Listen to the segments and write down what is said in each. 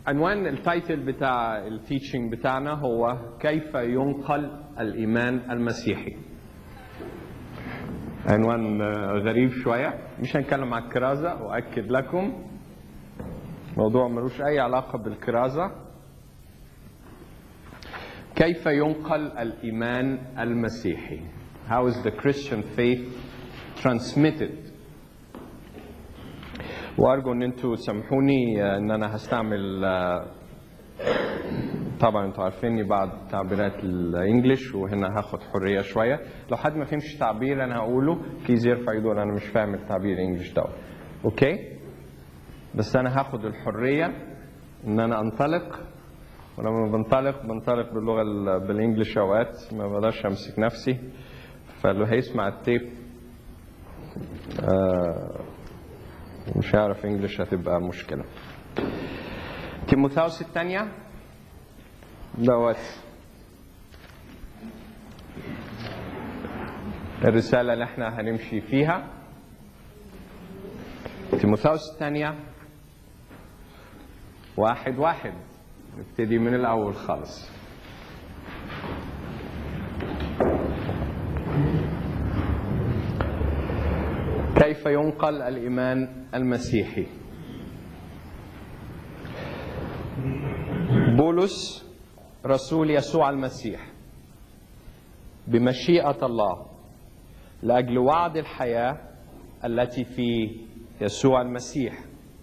عنوان التايتل بتاع التيتشنج بتاعنا هو كيف ينقل الإيمان المسيحي عنوان آه، غريب شوية مش هنتكلم عن الكرازة وأكد لكم موضوع ملوش أي علاقة بالكرازة كيف ينقل الإيمان المسيحي How is the Christian faith transmitted وارجو ان انتوا تسامحوني آه، ان انا هستعمل آه، طبعا انتوا عارفيني بعض تعبيرات الانجليش وهنا هاخد حريه شويه لو حد ما فهمش تعبير انا هقوله بليز يرفع ايده انا مش فاهم التعبير الانجليش ده اوكي بس انا هاخد الحريه ان انا انطلق ولما بنطلق بنطلق باللغه ال- بالانجليش اوقات ما بقدرش امسك نفسي فاللي هيسمع التيب آه مش هيعرف انجليش هتبقى مشكله تيموثاوس الثانيه دوت الرسالة اللي احنا هنمشي فيها تيموثاوس الثانية واحد واحد نبتدي من الأول خالص كيف ينقل الإيمان المسيحي بولس رسول يسوع المسيح بمشيئة الله لأجل وعد الحياة التي في يسوع المسيح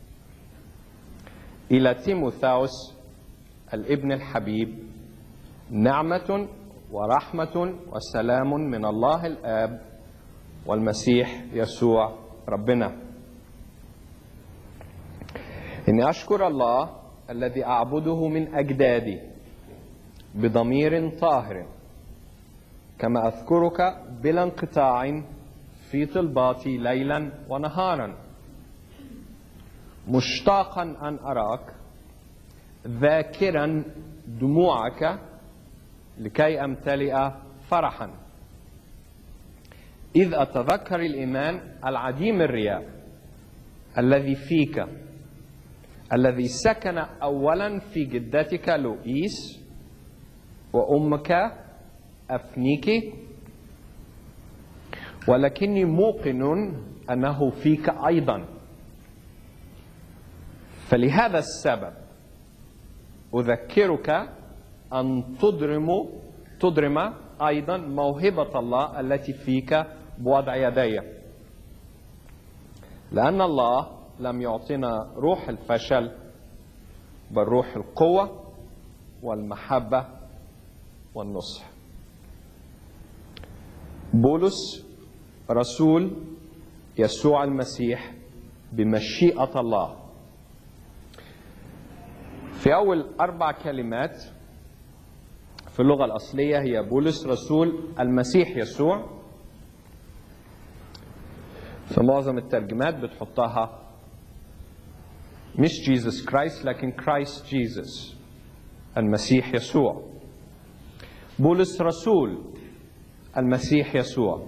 إلى تيموثاوس الابن الحبيب نعمة ورحمة وسلام من الله الآب والمسيح يسوع ربنا إني أشكر الله الذي أعبده من أجدادي بضمير طاهر كما أذكرك بلا انقطاع في طلباتي ليلا ونهارا مشتاقا أن أراك ذاكرا دموعك لكي أمتلئ فرحا إذ أتذكر الإيمان العديم الرياء الذي فيك الذي سكن أولا في جدتك لؤيس وأمك أفنيك ولكني موقن أنه فيك أيضا فلهذا السبب أذكرك أن تضرم تضرم أيضا موهبة الله التي فيك بوضع يدي لأن الله لم يعطنا روح الفشل بل روح القوة والمحبة والنصح بولس رسول يسوع المسيح بمشيئة الله في أول أربع كلمات في اللغة الأصلية هي بولس رسول المسيح يسوع في معظم الترجمات بتحطها مش جيسس كرايست لكن كرايست جيسس المسيح يسوع بولس رسول المسيح يسوع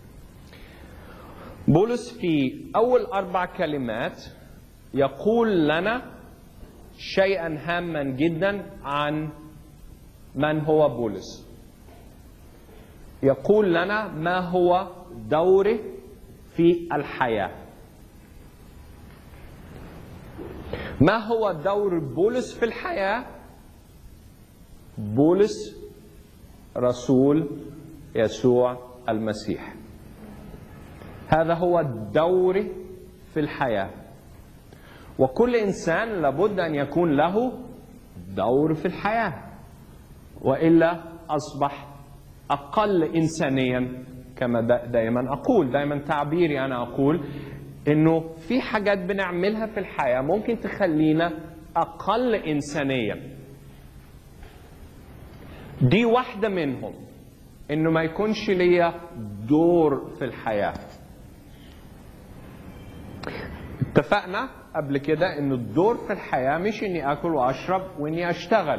بولس في أول أربع كلمات يقول لنا شيئا هاما جدا عن من هو بولس يقول لنا ما هو دوره في الحياة ما هو دور بولس في الحياة بولس رسول يسوع المسيح هذا هو الدور في الحياة وكل إنسان لابد أن يكون له دور في الحياة وإلا أصبح أقل إنسانيا كما دا- دائما أقول دائما تعبيري أنا أقول إنه في حاجات بنعملها في الحياة ممكن تخلينا أقل إنسانيا دي واحدة منهم إنه ما يكونش ليا دور في الحياة اتفقنا قبل كده إن الدور في الحياة مش إني آكل وأشرب وإني أشتغل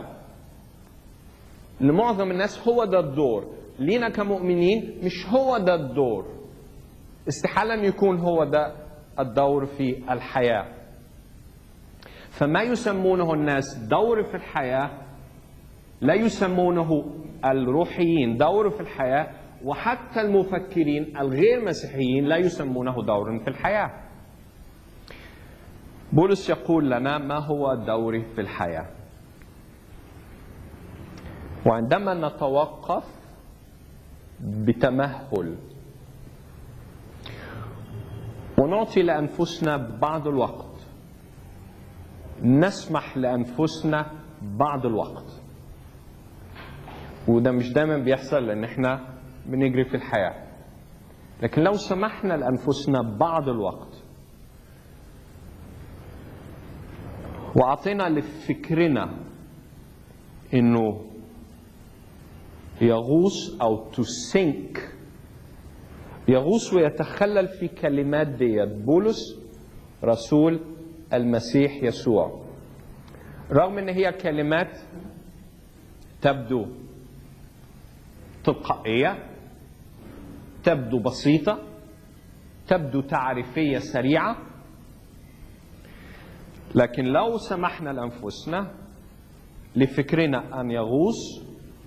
لمعظم الناس هو ده الدور لينا كمؤمنين مش هو ده الدور استحالا يكون هو ده الدور في الحياة فما يسمونه الناس دور في الحياة لا يسمونه الروحيين دور في الحياة وحتى المفكرين الغير مسيحيين لا يسمونه دور في الحياة بولس يقول لنا ما هو دوري في الحياة وعندما نتوقف بتمهل ونعطي لانفسنا بعض الوقت نسمح لانفسنا بعض الوقت وده مش دايما بيحصل لان احنا بنجري في الحياه لكن لو سمحنا لانفسنا بعض الوقت واعطينا لفكرنا انه يغوص او to sink يغوص ويتخلل في كلمات ديت بولس رسول المسيح يسوع رغم ان هي كلمات تبدو تلقائيه تبدو بسيطه تبدو تعريفيه سريعه لكن لو سمحنا لانفسنا لفكرنا ان يغوص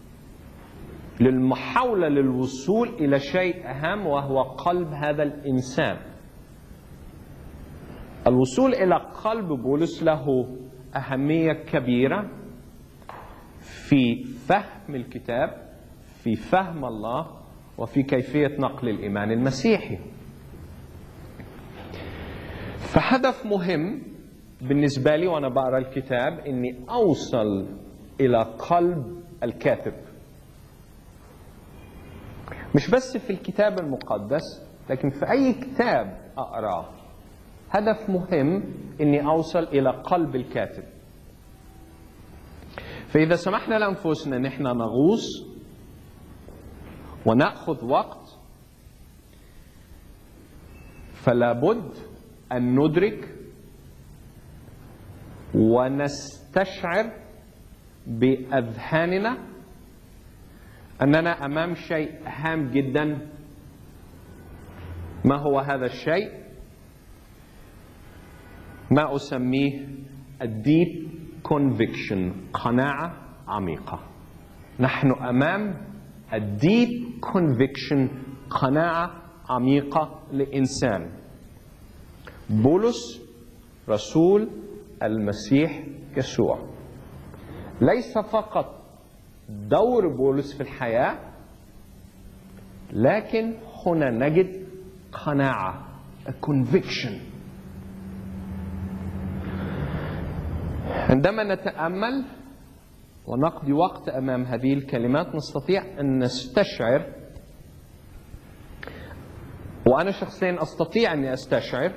للمحاولة للوصول إلى شيء أهم وهو قلب هذا الإنسان الوصول إلى قلب بولس له أهمية كبيرة في فهم الكتاب في فهم الله وفي كيفية نقل الإيمان المسيحي فهدف مهم بالنسبة لي وأنا بقرأ الكتاب إني أوصل إلى قلب الكاتب مش بس في الكتاب المقدس لكن في أي كتاب أقراه هدف مهم إني أوصل إلى قلب الكاتب فإذا سمحنا لأنفسنا إن إحنا نغوص ونأخذ وقت فلا بد أن ندرك ونستشعر بأذهاننا أننا أمام شيء هام جدا ما هو هذا الشيء؟ ما أسميه الديب كونفكشن قناعة عميقة نحن أمام الديب كونفكشن قناعة عميقة لإنسان بولس رسول المسيح يسوع ليس فقط دور بولس في الحياة لكن هنا نجد قناعة a conviction عندما نتأمل ونقضي وقت أمام هذه الكلمات نستطيع أن نستشعر وأنا شخصيا أستطيع أني أستشعر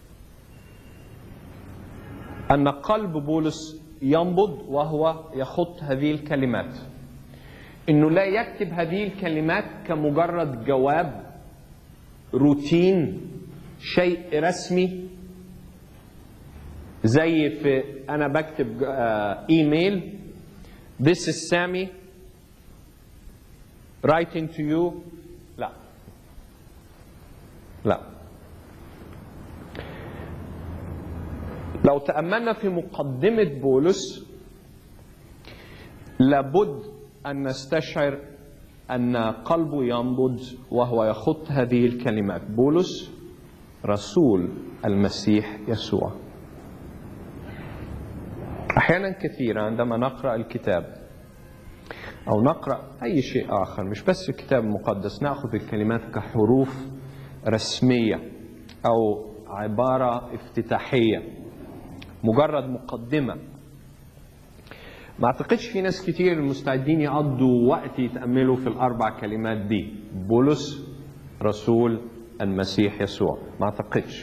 أن قلب بولس ينبض وهو يخط هذه الكلمات انه لا يكتب هذه الكلمات كمجرد جواب روتين شيء رسمي زي في انا بكتب ايميل this is Sammy writing to you لا لا لو تأملنا في مقدمة بولس لابد أن نستشعر أن قلبه ينبض وهو يخط هذه الكلمات بولس رسول المسيح يسوع أحيانا كثيرا عندما نقرأ الكتاب أو نقرأ أي شيء آخر مش بس الكتاب المقدس نأخذ الكلمات كحروف رسمية أو عبارة افتتاحية مجرد مقدمة ما اعتقدش في ناس كتير مستعدين يقضوا وقت يتأملوا في الأربع كلمات دي بولس رسول المسيح يسوع ما اعتقدش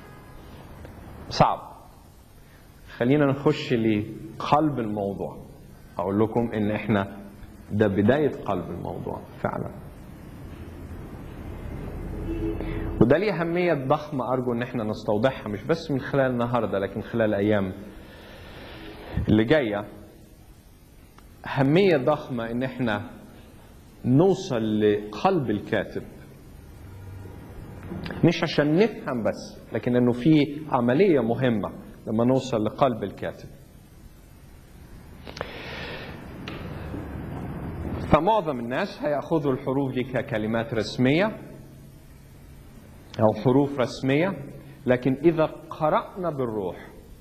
صعب خلينا نخش لقلب الموضوع اقول لكم ان احنا ده بداية قلب الموضوع فعلا وده ليه أهمية ضخمة أرجو إن احنا نستوضحها مش بس من خلال النهاردة لكن خلال الأيام اللي جاية أهمية ضخمة إن احنا نوصل لقلب الكاتب مش عشان نفهم بس لكن إنه في عملية مهمة لما نوصل لقلب الكاتب فمعظم الناس هياخذوا الحروف دي ككلمات رسميه او حروف رسميه لكن اذا قرانا بالروح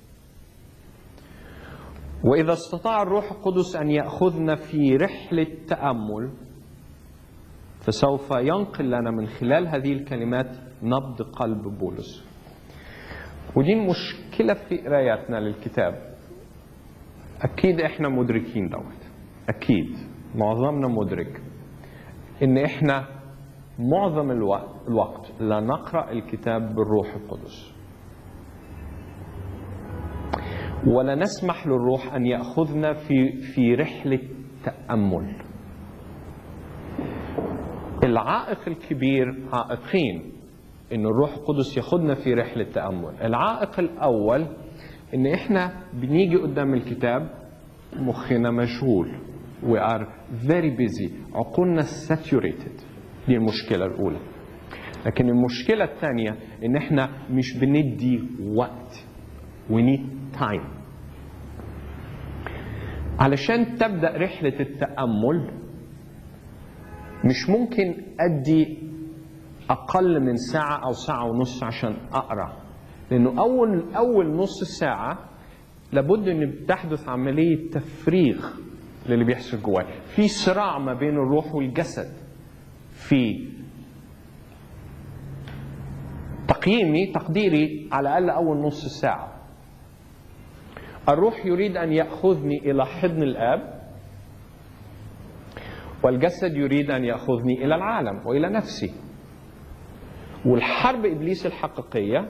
واذا استطاع الروح القدس ان ياخذنا في رحله تامل فسوف ينقل لنا من خلال هذه الكلمات نبض قلب بولس ودي المشكله في قرايتنا للكتاب اكيد احنا مدركين دوت اكيد معظمنا مدرك ان احنا معظم الوقت, الوقت لا نقرا الكتاب بالروح القدس ولا نسمح للروح ان ياخذنا في في رحله تامل العائق الكبير عائقين ان الروح القدس ياخذنا في رحله تامل العائق الاول ان احنا بنيجي قدام الكتاب مخنا مشغول we are very busy عقولنا saturated دي المشكلة الأولى لكن المشكلة الثانية إن إحنا مش بندي وقت we need time علشان تبدأ رحلة التأمل مش ممكن أدي أقل من ساعة أو ساعة ونص عشان أقرأ لأنه أول أول نص ساعة لابد أن بتحدث عملية تفريغ للي بيحصل جواك في صراع ما بين الروح والجسد في تقييمي تقديري على الاقل اول نص ساعه الروح يريد ان ياخذني الى حضن الاب والجسد يريد ان ياخذني الى العالم والى نفسي والحرب ابليس الحقيقيه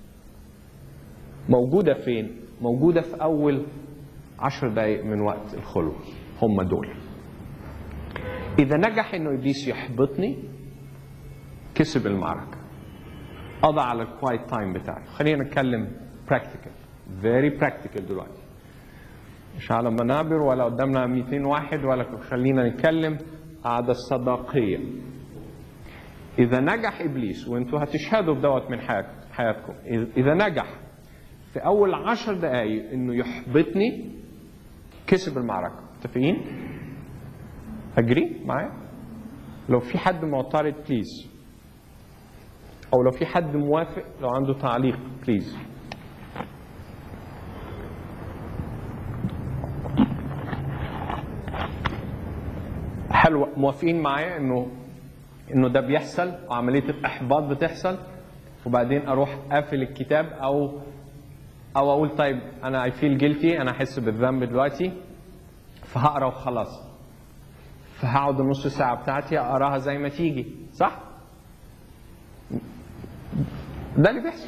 موجوده فين موجوده في اول عشر دقائق من وقت الخلوه هم دول إذا نجح إنه إبليس يحبطني كسب المعركة قضى على الكوايت تايم بتاعي خلينا نتكلم براكتيكال فيري براكتيكال دلوقتي مش على منابر ولا قدامنا 200 واحد ولا خلينا نتكلم قعدة صداقية إذا نجح إبليس وأنتوا هتشهدوا بدوت من حياتكم إذا نجح في أول عشر دقايق إنه يحبطني كسب المعركة متفقين؟ أجري معايا؟ لو في حد معترض بليز أو لو في حد موافق لو عنده تعليق بليز حلو موافقين معايا انه انه ده بيحصل وعمليه الاحباط بتحصل وبعدين اروح قافل الكتاب او او اقول طيب انا اي فيل جيلتي انا احس بالذنب دلوقتي فهقرا وخلاص فهقعد النص ساعه بتاعتي اقراها زي ما تيجي صح ده اللي بيحصل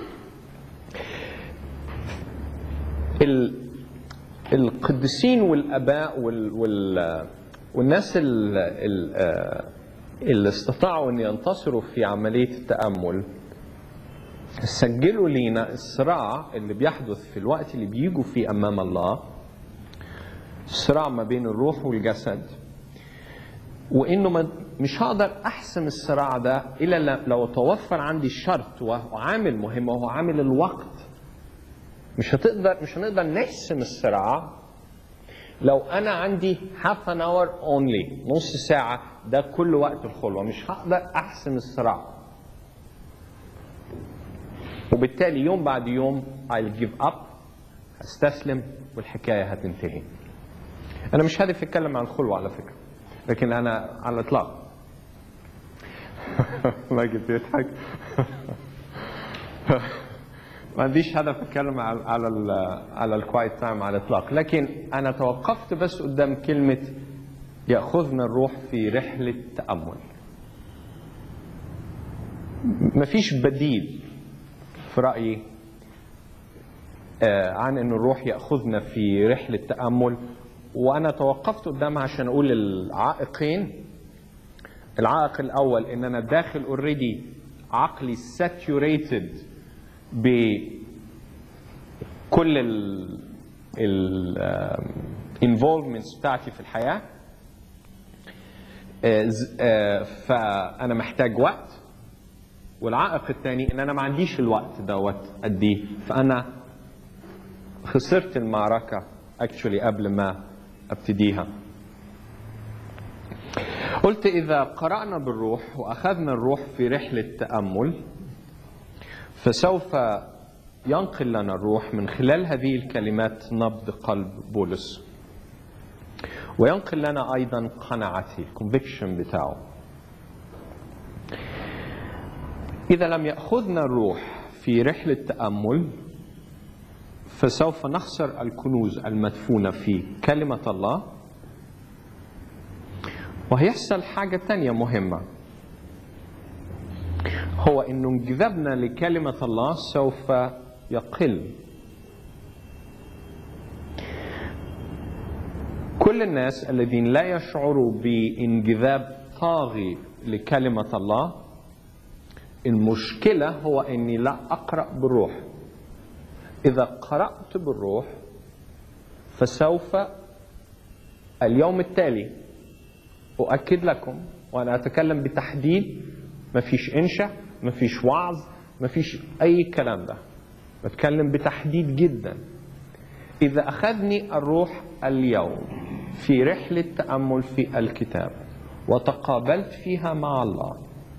ال... القديسين والاباء وال... وال... والناس ال... ال... اللي استطاعوا ان ينتصروا في عمليه التامل سجلوا لينا الصراع اللي بيحدث في الوقت اللي بيجوا فيه امام الله الصراع ما بين الروح والجسد وانه ما مش هقدر احسم الصراع ده الا لو توفر عندي شرط وعامل مهم وهو عامل الوقت مش هتقدر مش هنقدر نحسم الصراع لو انا عندي half an hour only نص ساعه ده كل وقت الخلوه مش هقدر احسم الصراع وبالتالي يوم بعد يوم I'll give up هستسلم والحكايه هتنتهي انا مش هدفي اتكلم عن الخلوه على فكره لكن انا على الاطلاق ماجد بيضحك ما عنديش هدف اتكلم على على ال على الكوايت تايم على الاطلاق لكن انا توقفت بس قدام كلمه ياخذنا الروح في رحله تامل مفيش بديل في رايي عن ان الروح ياخذنا في رحله تامل وانا توقفت قدامها عشان اقول العائقين العائق الاول ان انا داخل اوريدي عقلي ساتوريتد بكل ال involvements بتاعتي في الحياه فانا محتاج وقت والعائق الثاني ان انا ما عنديش الوقت دوت اديه فانا خسرت المعركة اكشولي قبل ما ابتديها قلت إذا قرأنا بالروح وأخذنا الروح في رحلة تأمل فسوف ينقل لنا الروح من خلال هذه الكلمات نبض قلب بولس وينقل لنا أيضا قناعته الكونفكشن بتاعه إذا لم يأخذنا الروح في رحلة تأمل فسوف نخسر الكنوز المدفونة في كلمة الله وهيحصل حاجة تانية مهمة هو انه انجذابنا لكلمة الله سوف يقل كل الناس الذين لا يشعروا بانجذاب طاغي لكلمة الله المشكلة هو اني لا اقرأ بالروح اذا قرأت بالروح فسوف اليوم التالي أؤكد لكم وأنا أتكلم بتحديد مفيش إنشاء مفيش وعظ مفيش أي كلام ده بتكلم بتحديد جدا إذا أخذني الروح اليوم في رحلة تأمل في الكتاب وتقابلت فيها مع الله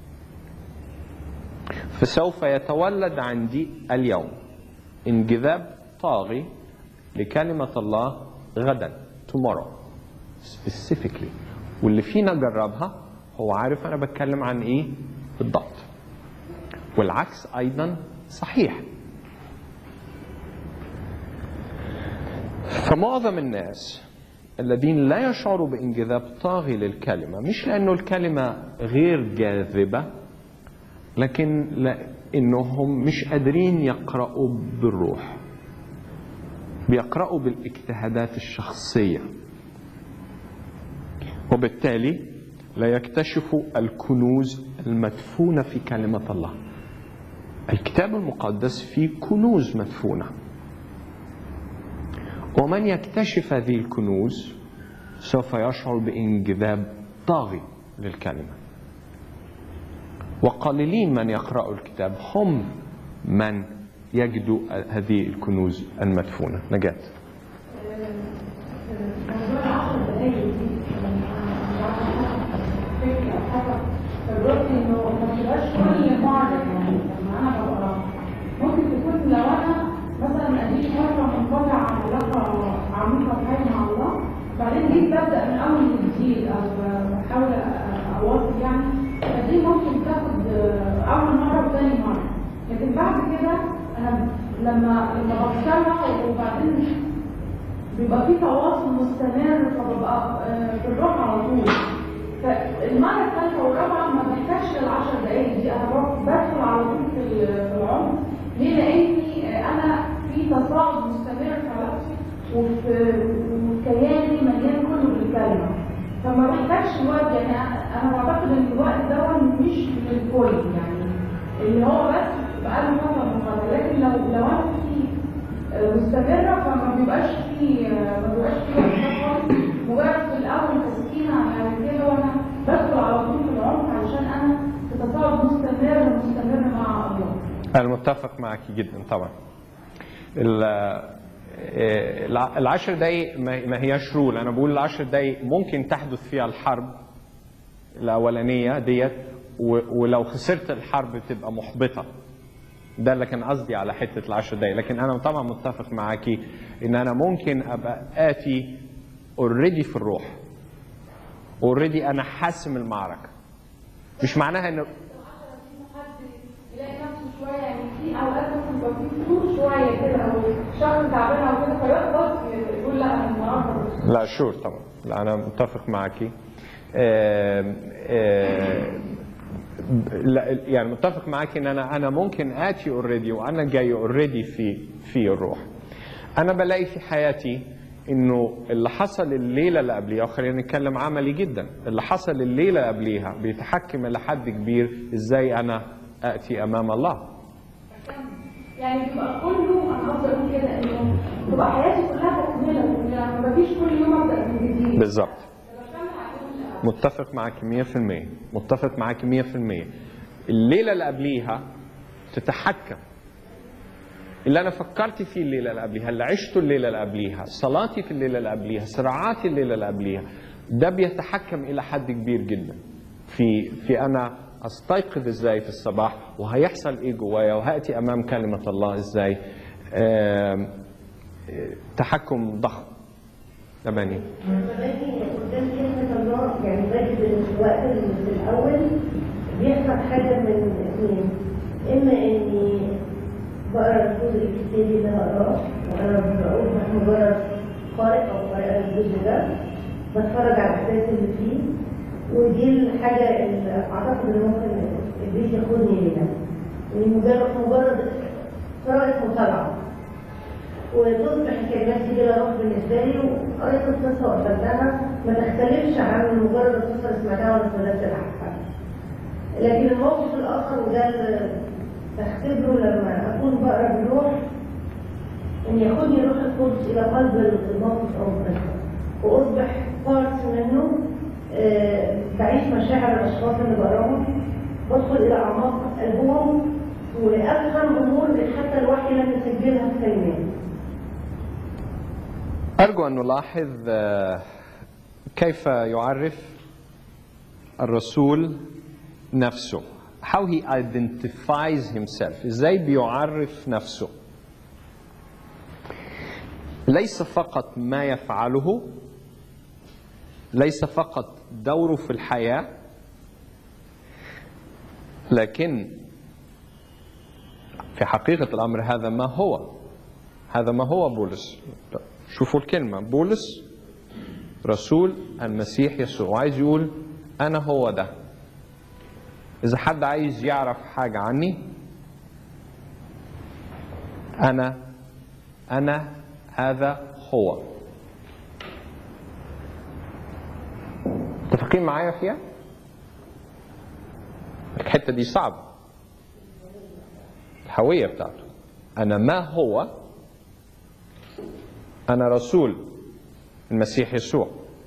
فسوف يتولد عندي اليوم انجذاب طاغي لكلمة الله غدا tomorrow specifically واللي فينا جربها هو عارف انا بتكلم عن ايه بالضبط والعكس ايضا صحيح فمعظم الناس الذين لا يشعروا بانجذاب طاغي للكلمه مش لانه الكلمه غير جاذبه لكن لانهم مش قادرين يقرأوا بالروح بيقرأوا بالاجتهادات الشخصيه وبالتالي لا يكتشفوا الكنوز المدفونة في كلمة الله الكتاب المقدس فيه كنوز مدفونة ومن يكتشف هذه الكنوز سوف يشعر بانجذاب طاغي للكلمة وقليلين من يقرأوا الكتاب هم من يجدوا هذه الكنوز المدفونة نجاة فالوقت انه ما تبقاش كل مره يعني لما انا ببقى ممكن تكون لو انا مثلا اديك فتره منقطع عن علاقه عميقه بحاجه مع الله بعدين جيت ببدا من اول وجديد او بحاول اواصل يعني فدي ممكن تاخد اول مره وثاني مره لكن بعد كده انا لما لما بقتنع وبعدين بيبقى في تواصل مستمر فببقى في الروح على طول فالمره الثالثه والرابعه ما بحتاجش للعشر دقائق دي انا بدخل على طول في العمر ليه؟ لاني انا في تصاعد مستمر في علاقتي وفي كياني مليان كله بالكلمه فما بحتاجش وقت يعني انا بعتقد ان الوقت ده مش للكل يعني اللي هو بس بقاله فتره مقرره لكن لو لو انا في مستمره فما بيبقاش في ما بيبقاش في خالص مجرد في الاول تسكينه يعني كده وانا بدخل على طول في العمق علشان انا في تصاعد مستمر مستمر مع الله. انا متفق معك جدا طبعا. العشر دقايق ما هياش رول انا بقول العشر دقايق ممكن تحدث فيها الحرب الاولانيه ديت ولو خسرت الحرب تبقى محبطه ده اللي كان قصدي على حته العشر دقايق لكن انا طبعا متفق معاكي ان انا ممكن ابقى اتي اوريدي في الروح اوريدي انا حاسم المعركه مش معناها انه يلاقي نفسه شويه يعني في اوقات ممكن يبقى في فتور شويه كده او شهر تعبان او كده فيحبط يقول لا انا النهارده لا شور طبعا لا انا متفق معاكي آه آه لا يعني متفق معاك ان انا انا ممكن اتي اوريدي وانا جاي اوريدي في في الروح انا بلاقي في حياتي انه اللي حصل الليله اللي قبليها وخلينا نتكلم عملي جدا اللي حصل الليله قبليها بيتحكم الى حد كبير ازاي انا اتي امام الله يعني بيبقى كله انا قصدي اقول كده انه تبقى حياتي كلها تكمله يعني ما فيش كل يوم ابدا من جديد بالظبط متفق معاك 100% متفق معاك 100% الليله اللي قبليها تتحكم اللي انا فكرت فيه الليله اللي قبليها اللي عشته الليله اللي قبليها صلاتي في الليله اللي قبليها صراعاتي الليله اللي قبليها ده بيتحكم الى حد كبير جدا في في انا استيقظ ازاي في الصباح وهيحصل ايه جوايا وهاتي امام كلمه الله ازاي آم، آه، تحكم ضخم تمانية باجي قدام كلمة الله يعني باجي في الوقت اللي في الأول بيحصل حاجة من اثنين إما إني بقرا الجزء الكتابي اللي هقراه وأنا بقول مش مجرد قارئ أو قارئة الجزء ده بتفرج على الأحداث اللي فيه ودي الحاجة اللي أعتقد إن ممكن إبليس ياخدني ليها يعني مجرد مجرد قراءة مطالعة وتصبح الكلمات دي بلا روح بالنسبه لي وقريت القصه وقدمتها ما تختلفش عن مجرد القصه اللي سمعتها ولا سمعتها الاحكام. لكن الموقف الاخر وده اللي بختبره لما اكون بقرا بروح ان ياخدني روح القدس الى قلب الموقف او القصه واصبح بارت منه آه، بعيش مشاعر الاشخاص اللي بقراهم بدخل الى اعماق قلبهم وافهم امور حتى الوحي لم يسجلها في كلمات. أرجو أن نلاحظ آه، كيف يعرف الرسول نفسه how he identifies himself ازاي بيعرف نفسه ليس فقط ما يفعله ليس فقط دوره في الحياة لكن في حقيقة الأمر هذا ما هو هذا ما هو بولس شوفوا الكلمة بولس رسول المسيح يسوع وعايز يقول أنا هو ده إذا حد عايز يعرف حاجة عني أنا أنا هذا هو متفقين معايا فيها؟ الحتة دي صعبة الهوية بتاعته أنا ما هو أنا رسول المسيح يسوع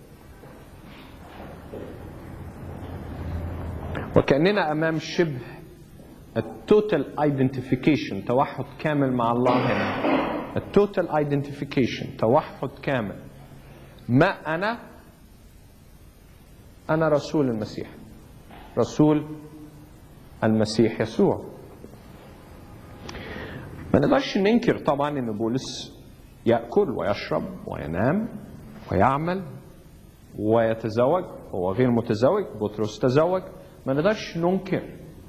وكأننا أمام شبه التوتال ايدنتيفيكيشن توحد كامل مع الله هنا التوتال ايدنتيفيكيشن توحد كامل ما أنا أنا رسول المسيح رسول المسيح يسوع ما نقدرش ننكر طبعا ان بولس ياكل ويشرب وينام ويعمل ويتزوج هو غير متزوج بطرس تزوج ما نقدرش ننكر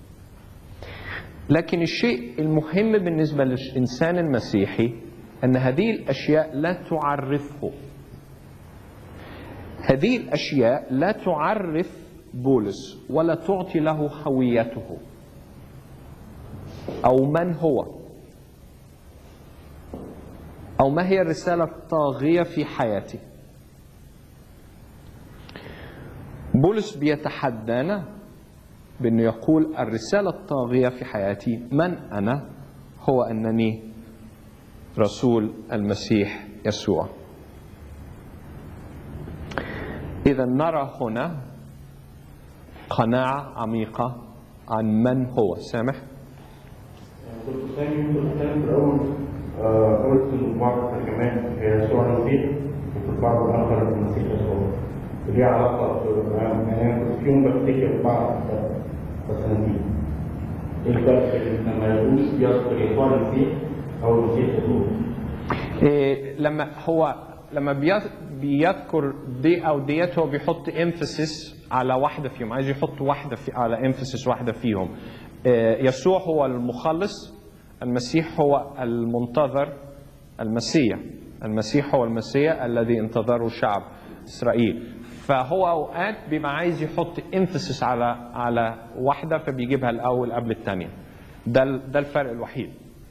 لكن الشيء المهم بالنسبة للإنسان المسيحي أن هذه الأشياء لا تعرفه هذه الأشياء لا تعرف بولس ولا تعطي له هويته أو من هو أو ما هي الرسالة الطاغية في حياتي بولس بيتحدانا بأنه يقول الرسالة الطاغية في حياتي من أنا هو أنني رسول المسيح يسوع إذا نرى هنا قناعة عميقة عن من هو سامح كنت ثاني كنت ثاني في الأول آه، قلت إن بعض الترجمات هي يسوع المسيح وفي البعض الآخر المسيح يسوع وليه علاقة ب- يعني أنا كنت في يوم بفتكر بعض بس نسيت إيه الفرق بين لما يقول يذكر يسوع المسيح أو المسيح يسوع؟ إيه لما هو لما بيذ- بيذكر دي او ديت هو بيحط emphasis على واحده فيهم عايز يحط واحده في على emphasis واحده فيهم إيه يسوع هو المخلص المسيح هو المنتظر المسيح المسيح هو المسيح الذي انتظره شعب اسرائيل فهو اوقات بيبقى عايز يحط emphasis على على واحده فبيجيبها الاول قبل الثانيه ده ال- ده الفرق الوحيد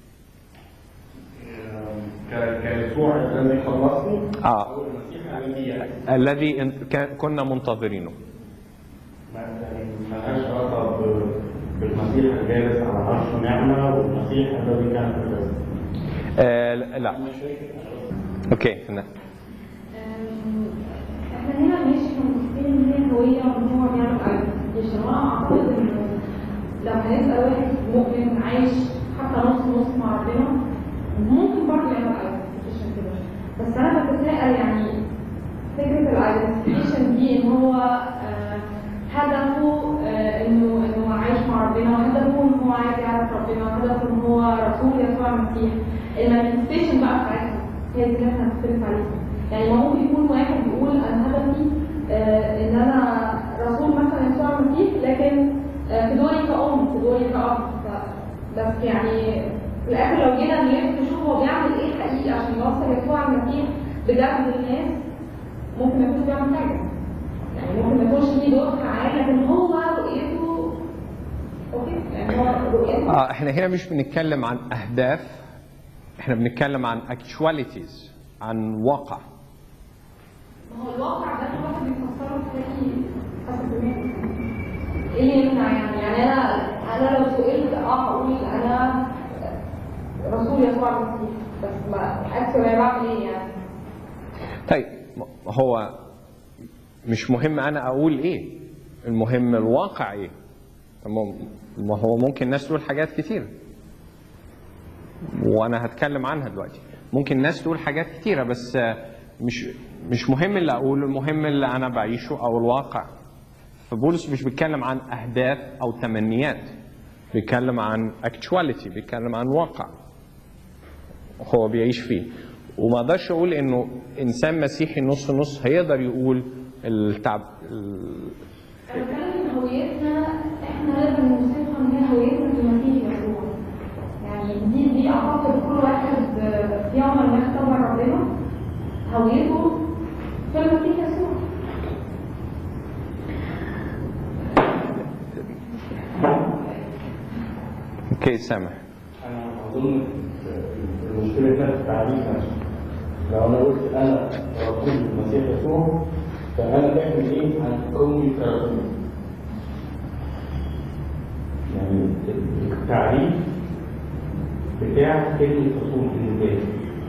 ك- كيسوع الذي خلصني اه أو المسيح الذي يعني الذي إن- كان- كنا منتظرينه ما يعني ملهاش علاقة ب- بالمسيح الجالس على عرش نعمة والمسيح الذي كان في الجسد. آه لا اوكي هنا أم، احنا هنا ماشي متفقين ان هي هويه وان هو بيعمل ايضا مش انا اعتقد انه لو هنسال واحد مؤمن عايش حتى نص نص مع ربنا ممكن برضه يعمل ايدنتيفيكيشن كده بس انا بتساءل يعني فكره الايدنتيفيكيشن دي ان هو آه، هدفه آه، انه انه عايش مع ربنا وهدفه ان هو عايز يعرف ربنا وهدفه ان هو رسول يسوع المسيح المانيفستيشن بقى بتاعتها هي دي اللي احنا بنختلف عليها يعني ما ممكن يكون واحد بيقول انا هدفي آه، ان انا رسول مثلا يسوع المسيح لكن آه، في دوري كأم في دوري كأب ف- بس يعني في الاخر لو جينا نلف نشوف هو بيعمل ايه حقيقي عشان يوصل يسوع المسيح بجد للناس ممكن ما يكونش بيعمل حاجه يعني ممكن ما يكونش ليه دور فعال لكن هو رؤيته اوكي يعني هو رؤيته اه احنا هنا مش بنتكلم عن اهداف احنا بنتكلم عن actualities عن واقع ما هو الواقع ده كل واحد بيفسره بطريقه حسب دماغه ايه اللي يمنع يعني يعني انا انا لو سئلت اه هقول انا رسول يسوع المسيح بس ما اكتر انا بعمل ايه يعني طيب م- هو مش مهم انا اقول ايه المهم الواقع ايه تمام ما هو ممكن الناس تقول حاجات كتير وانا هتكلم عنها دلوقتي ممكن الناس تقول حاجات كتيرة بس آه، مش مش مهم اللي اقوله المهم اللي انا بعيشه او الواقع فبولس مش بيتكلم عن اهداف او تمنيات بيتكلم عن actuality بيتكلم عن واقع هو بيعيش فيه وما اقدرش اقول انه انسان مسيحي نص نص هيقدر يقول التعب ال- انا بتكلم ان هويتنا احنا لازم نوصفها ان هي هويتنا في المسيح يسوع يعني دي دي اعتقد كل واحد آه، في يوم ما اختبر ربنا هويته في المسيح يسوع اوكي سامح انا اظن المشكله كانت في التعريف نفسه لو انا قلت انا رسول المسيح يسوع فانا بعمل ايه عن كوني كرسول يعني التعريف بتاع كلمه رسول بالنسبه لي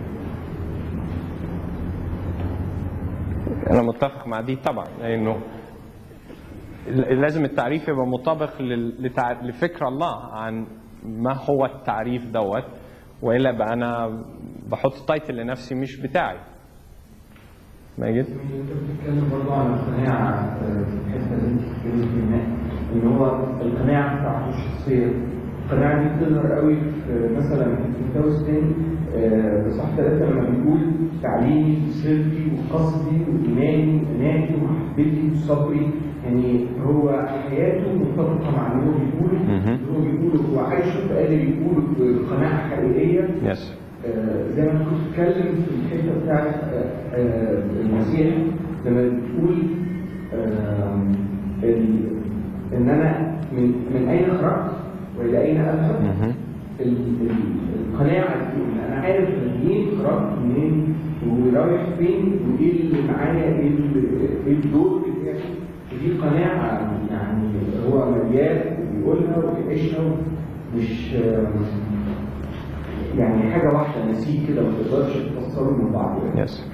انا متفق مع دي طبعا لانه ل- لازم التعريف يبقى مطابق لل- لتع- لفكر الله عن ما هو التعريف دوت والا بقى انا بحط تايتل لنفسي مش بتاعي ماجد انت بتتكلم برضه عن القناعة في الحتة اللي انت بتتكلم فيها ان هو القناعة بتاعته الشخصية القناعة دي بتظهر قوي في مثلا في تيموثاوس الثاني آه، بصح ثلاثة لما بيقول تعليمي وسرتي وقصدي وإيماني وإناتي ومحبتي وصبري يعني هو حياته مرتبطة مع اللي هو بيقوله مهم. اللي هو بيقوله هو عايشه فقادر يقوله بقناعة حقيقية يس آه، زي ما انت كنت بتتكلم في الحته بتاعت آه، آه، المسيح لما بتقول آم، ال- ان انا من من اين خرجت والى اين اذهب مهم. ال- ال- القناعه دي ان انا عارف منين خرجت منين ورايح فين وايه اللي معايا ايه ال- ايه الدور بتاعي ودي قناعه يعني هو مليان وبيقولها وبيعيشها مش آم، يعني حاجه واحده نسيج كده ما تقدرش تفصلهم من بعض يعني. يس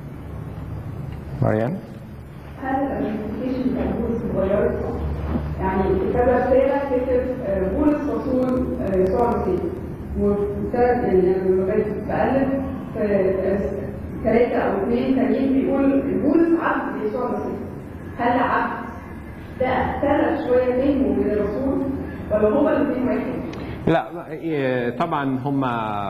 مريم هل الابلكيشن بتاع بولس اتغيرت؟ يعني كذا رسالة كتب آه، بولس رسول آه، يسوع المسيح وثلاث يعني لما بقيت بقلب في ثلاثة أو اثنين تانيين بيقول بولس عبد يسوع المسيح هل عبد ده اختلف شوية بينه وبين الرسول ولا هما الاثنين واحد؟ لا إيه، طبعا هم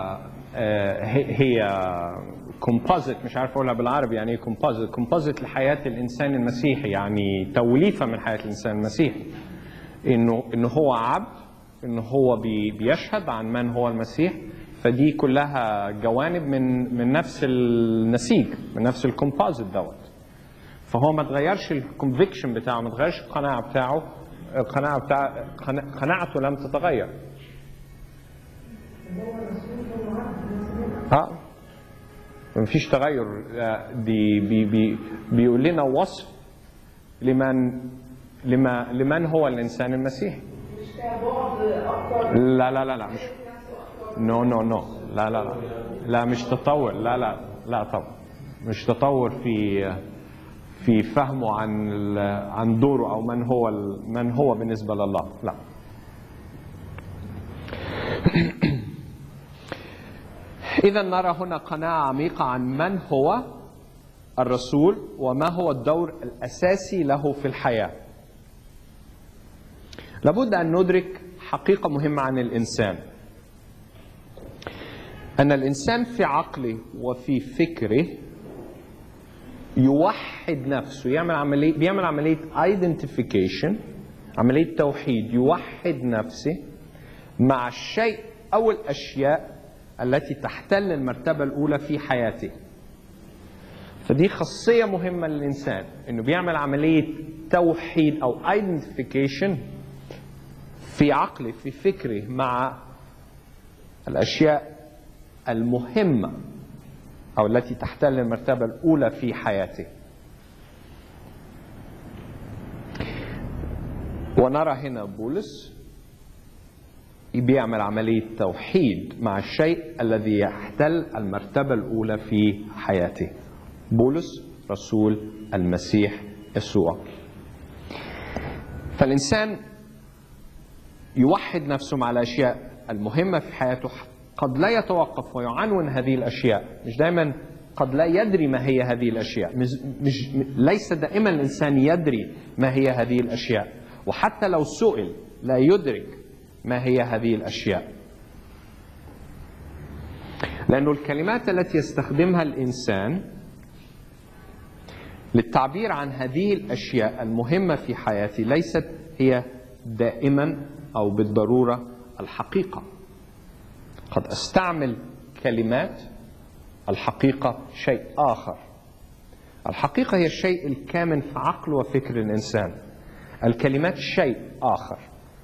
هي كومبوزيت مش عارف اقولها بالعربي يعني ايه كومبوزيت كومبوزيت لحياه الانسان المسيحي يعني توليفه من حياه الانسان المسيحي انه انه هو عبد انه هو بي بيشهد عن من هو المسيح فدي كلها جوانب من من نفس النسيج من نفس الكومبوزيت دوت فهو ما تغيرش الكونفكشن بتاعه ما تغيرش القناعه بتاعه القناعه بتاع قنا- قناعته لم تتغير اه مفيش تغير آه، دي بي بي بيقول لنا وصف لمن لما لمن هو الانسان المسيحي مش كبعد أكتر لا لا لا لا مش نو نو نو لا لا لا لا مش تطور لا لا لا طبعا مش تطور في في فهمه عن ال- عن دوره او من هو ال- من هو بالنسبه لله لا إذا نرى هنا قناعة عميقة عن من هو الرسول وما هو الدور الأساسي له في الحياة لابد أن ندرك حقيقة مهمة عن الإنسان أن الإنسان في عقله وفي فكره يوحد نفسه يعمل عملية بيعمل عملية identification عملية توحيد يوحد نفسه مع الشيء أو الأشياء التي تحتل المرتبة الأولى في حياته فدي خاصية مهمة للإنسان إنه بيعمل عملية توحيد أو identification في عقله في فكره مع الأشياء المهمة أو التي تحتل المرتبة الأولى في حياته ونرى هنا بولس بيعمل عملية توحيد مع الشيء الذي يحتل المرتبة الأولى في حياته بولس رسول المسيح يسوع فالإنسان يوحد نفسه مع الأشياء المهمة في حياته قد لا يتوقف ويعنون هذه الأشياء مش دائما قد لا يدري ما هي هذه الأشياء مش, مش ليس دائما الإنسان يدري ما هي هذه الأشياء وحتى لو سئل لا يدرك ما هي هذه الأشياء لأن الكلمات التي يستخدمها الإنسان للتعبير عن هذه الأشياء المهمة في حياتي ليست هي دائما أو بالضرورة الحقيقة قد أستعمل كلمات الحقيقة شيء آخر الحقيقة هي الشيء الكامن في عقل وفكر الإنسان الكلمات شيء آخر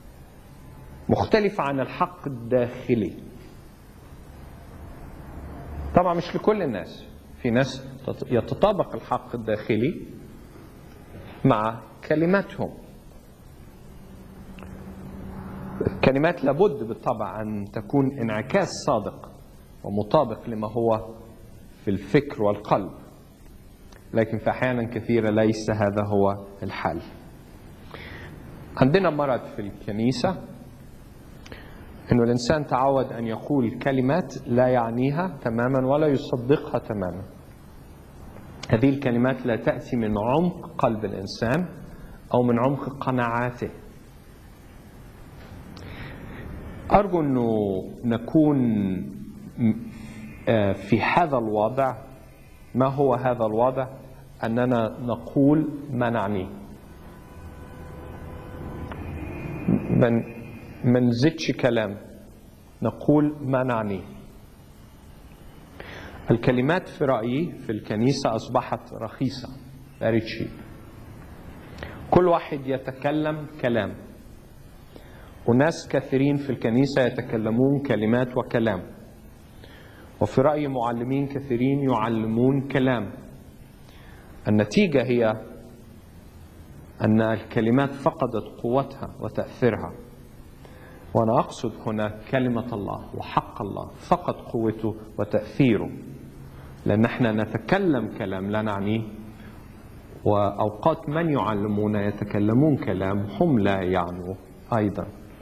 مختلف عن الحق الداخلي طبعا مش لكل الناس في ناس يتطابق الحق الداخلي مع كلماتهم كلمات لابد بالطبع أن تكون انعكاس صادق ومطابق لما هو في الفكر والقلب لكن في أحيانا كثيرة ليس هذا هو الحال عندنا مرض في الكنيسة أنه الإنسان تعود أن يقول كلمات لا يعنيها تماما ولا يصدقها تماما هذه الكلمات لا تأتي من عمق قلب الإنسان أو من عمق قناعاته أرجو أنه نكون في هذا الوضع ما هو هذا الوضع أننا نقول ما نعنيه من ما نزيدش كلام نقول ما نعنيه الكلمات في رأيي في الكنيسة أصبحت رخيصة very cheap كل واحد يتكلم كلام وناس كثيرين في الكنيسة يتكلمون كلمات وكلام وفي رأي معلمين كثيرين يعلمون كلام النتيجة هي أن الكلمات فقدت قوتها وتأثيرها وأنا أقصد هنا كلمة الله وحق الله فقد قوته وتأثيره لأن احنا نتكلم كلام لا نعنيه وأوقات من يعلمون يتكلمون كلام هم لا يعنوا أيضا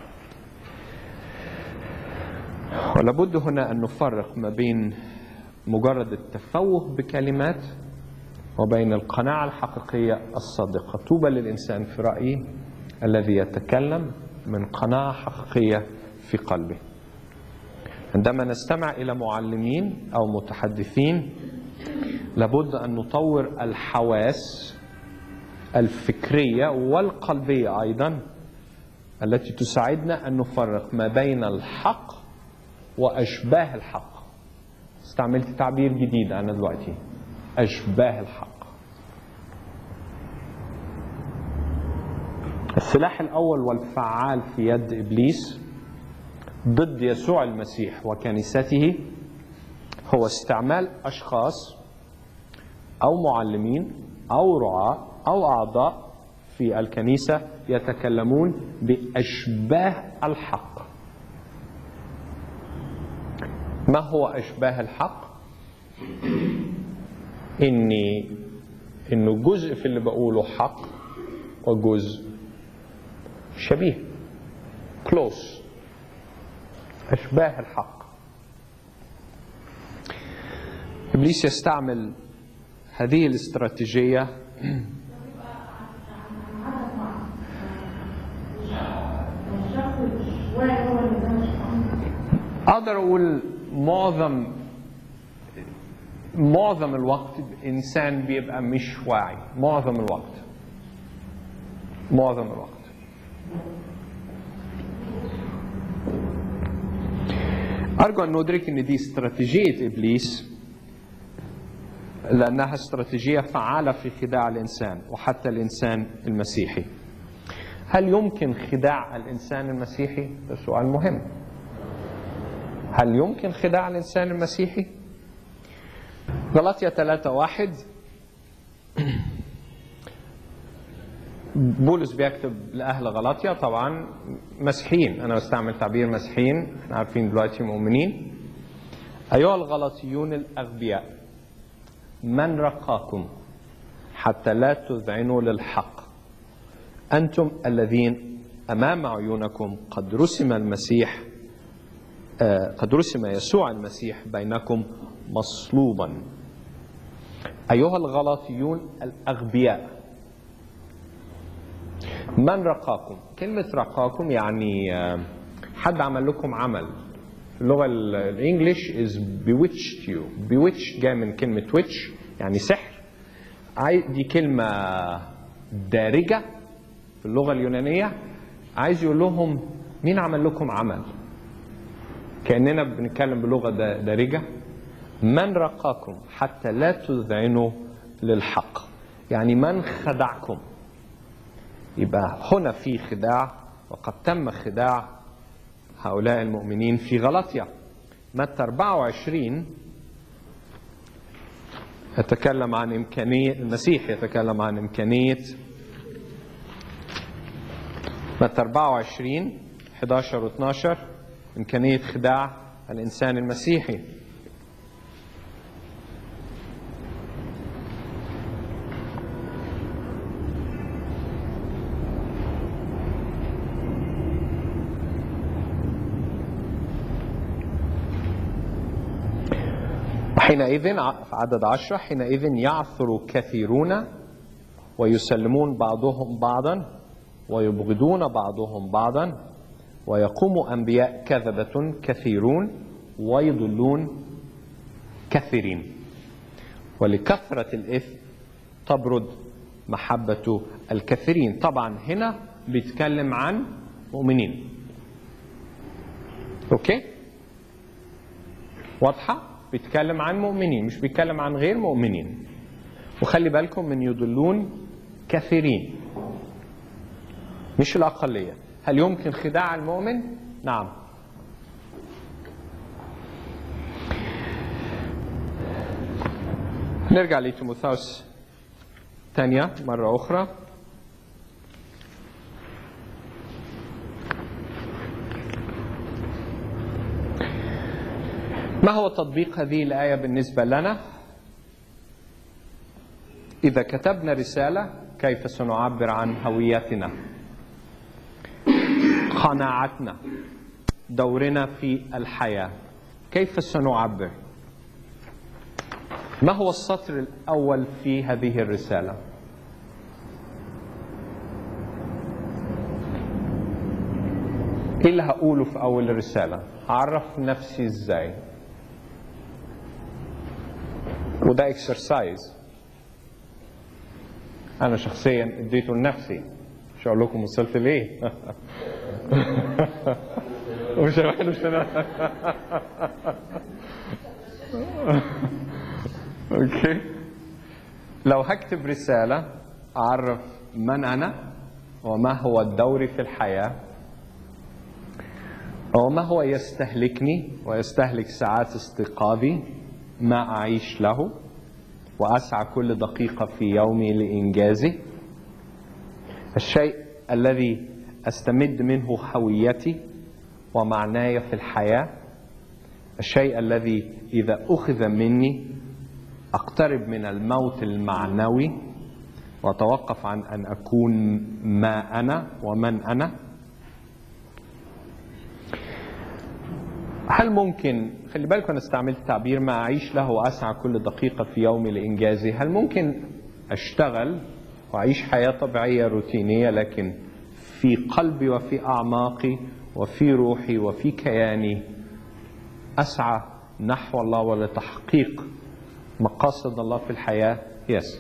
ولابد هنا أن نفرق ما بين مجرد التفوه بكلمات وبين القناعة الحقيقية الصادقة طوبى للإنسان في رأيي الذي يتكلم من قناعة حقيقية في قلبه عندما نستمع إلى معلمين أو متحدثين لابد أن نطور الحواس الفكرية والقلبية أيضا التي تساعدنا أن نفرق ما بين الحق وأشباه الحق استعملت تعبير جديد أنا دلوقتي أشباه الحق السلاح الأول والفعال في يد إبليس ضد يسوع المسيح وكنيسته هو استعمال أشخاص أو معلمين أو رعاة أو أعضاء في الكنيسة يتكلمون بأشباه الحق ما هو أشباه الحق؟ إني إنه جزء في اللي بقوله حق وجزء شبيه كلوز أشباه الحق ابليس يستعمل هذه الاستراتيجيه الشخص مش واعي هو اللي ده مش فاهم. اقدر اقول معظم معظم الوقت انسان بيبقى مش واعي معظم الوقت معظم الوقت ارجو ان ندرك ان دي استراتيجيه ابليس لانها استراتيجيه فعاله في خداع الانسان وحتى الانسان المسيحي هل يمكن خداع الانسان المسيحي ده سؤال مهم هل يمكن خداع الإنسان المسيحي؟ غلطية 3 واحد بولس بيكتب لأهل غلطية طبعا مسيحيين أنا بستعمل تعبير مسيحيين احنا عارفين دلوقتي مؤمنين أيها الغلطيون الأغبياء من رقاكم حتى لا تذعنوا للحق أنتم الذين أمام عيونكم قد رسم المسيح آه، قد رسم يسوع المسيح بينكم مصلوبا أيها الغلاطيون الأغبياء من رقاكم كلمة رقاكم يعني آه، حد عمل لكم عمل في اللغة ال- الإنجليش is bewitched you bewitched جاي من كلمة witch يعني سحر عاي- دي كلمة دارجة في اللغة اليونانية عايز يقول لهم مين عمل لكم عمل كأننا بنتكلم بلغة دا- دارجة من رقاكم حتى لا تذعنوا للحق يعني من خدعكم يبقى هنا في خداع وقد تم خداع هؤلاء المؤمنين في غلطية متى 24 يتكلم عن إمكانية المسيح يتكلم عن إمكانية متى 24 11 و 12 إمكانية خداع الإنسان المسيحي حينئذ ع- في عدد عشرة حينئذ يعثر كثيرون ويسلمون بعضهم بعضا ويبغضون بعضهم بعضا ويقوم أنبياء كذبة كثيرون ويضلون كثيرين ولكثرة الإثم تبرد محبة الكثيرين طبعا هنا بيتكلم عن مؤمنين أوكي واضحة بيتكلم عن مؤمنين مش بيتكلم عن غير مؤمنين وخلي بالكم من يضلون كثيرين مش الأقلية هل يمكن خداع المؤمن؟ نعم نرجع لتيموثاوس ثانية مرة أخرى ما هو تطبيق هذه الآية بالنسبة لنا؟ إذا كتبنا رسالة كيف سنعبر عن هويتنا؟ قناعتنا دورنا في الحياة كيف سنعبر؟ ما هو السطر الأول في هذه الرسالة؟ ايه اللي هقوله في اول الرسالة؟ هعرف نفسي ازاي؟ وده اكسرسايز انا شخصيا اديته لنفسي مش هقول لكم وصلت ليه ومش هقول مش انا اوكي لو هكتب رسالة اعرف من انا وما هو دوري في الحياة وما هو يستهلكني ويستهلك ساعات استيقاظي ما أعيش له وأسعى كل دقيقة في يومي لإنجازه الشيء الذي أستمد منه هويتي ومعناي في الحياة الشيء الذي إذا أخذ مني أقترب من الموت المعنوي وأتوقف عن أن أكون ما أنا ومن أنا هل ممكن خلي بالكم انا استعملت تعبير ما اعيش له واسعى كل دقيقه في يومي لانجازه هل ممكن اشتغل واعيش حياه طبيعيه روتينيه لكن في قلبي وفي اعماقي وفي روحي وفي كياني اسعى نحو الله ولتحقيق مقاصد الله في الحياه يس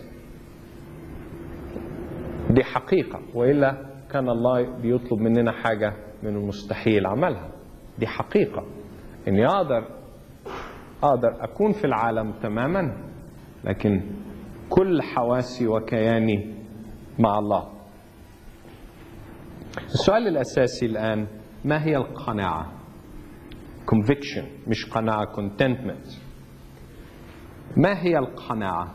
دي حقيقه والا كان الله بيطلب مننا حاجه من المستحيل عملها دي حقيقه اني اقدر اقدر اكون في العالم تماما لكن كل حواسي وكياني مع الله السؤال الاساسي الان ما هي القناعه conviction مش قناعه contentment ما هي القناعه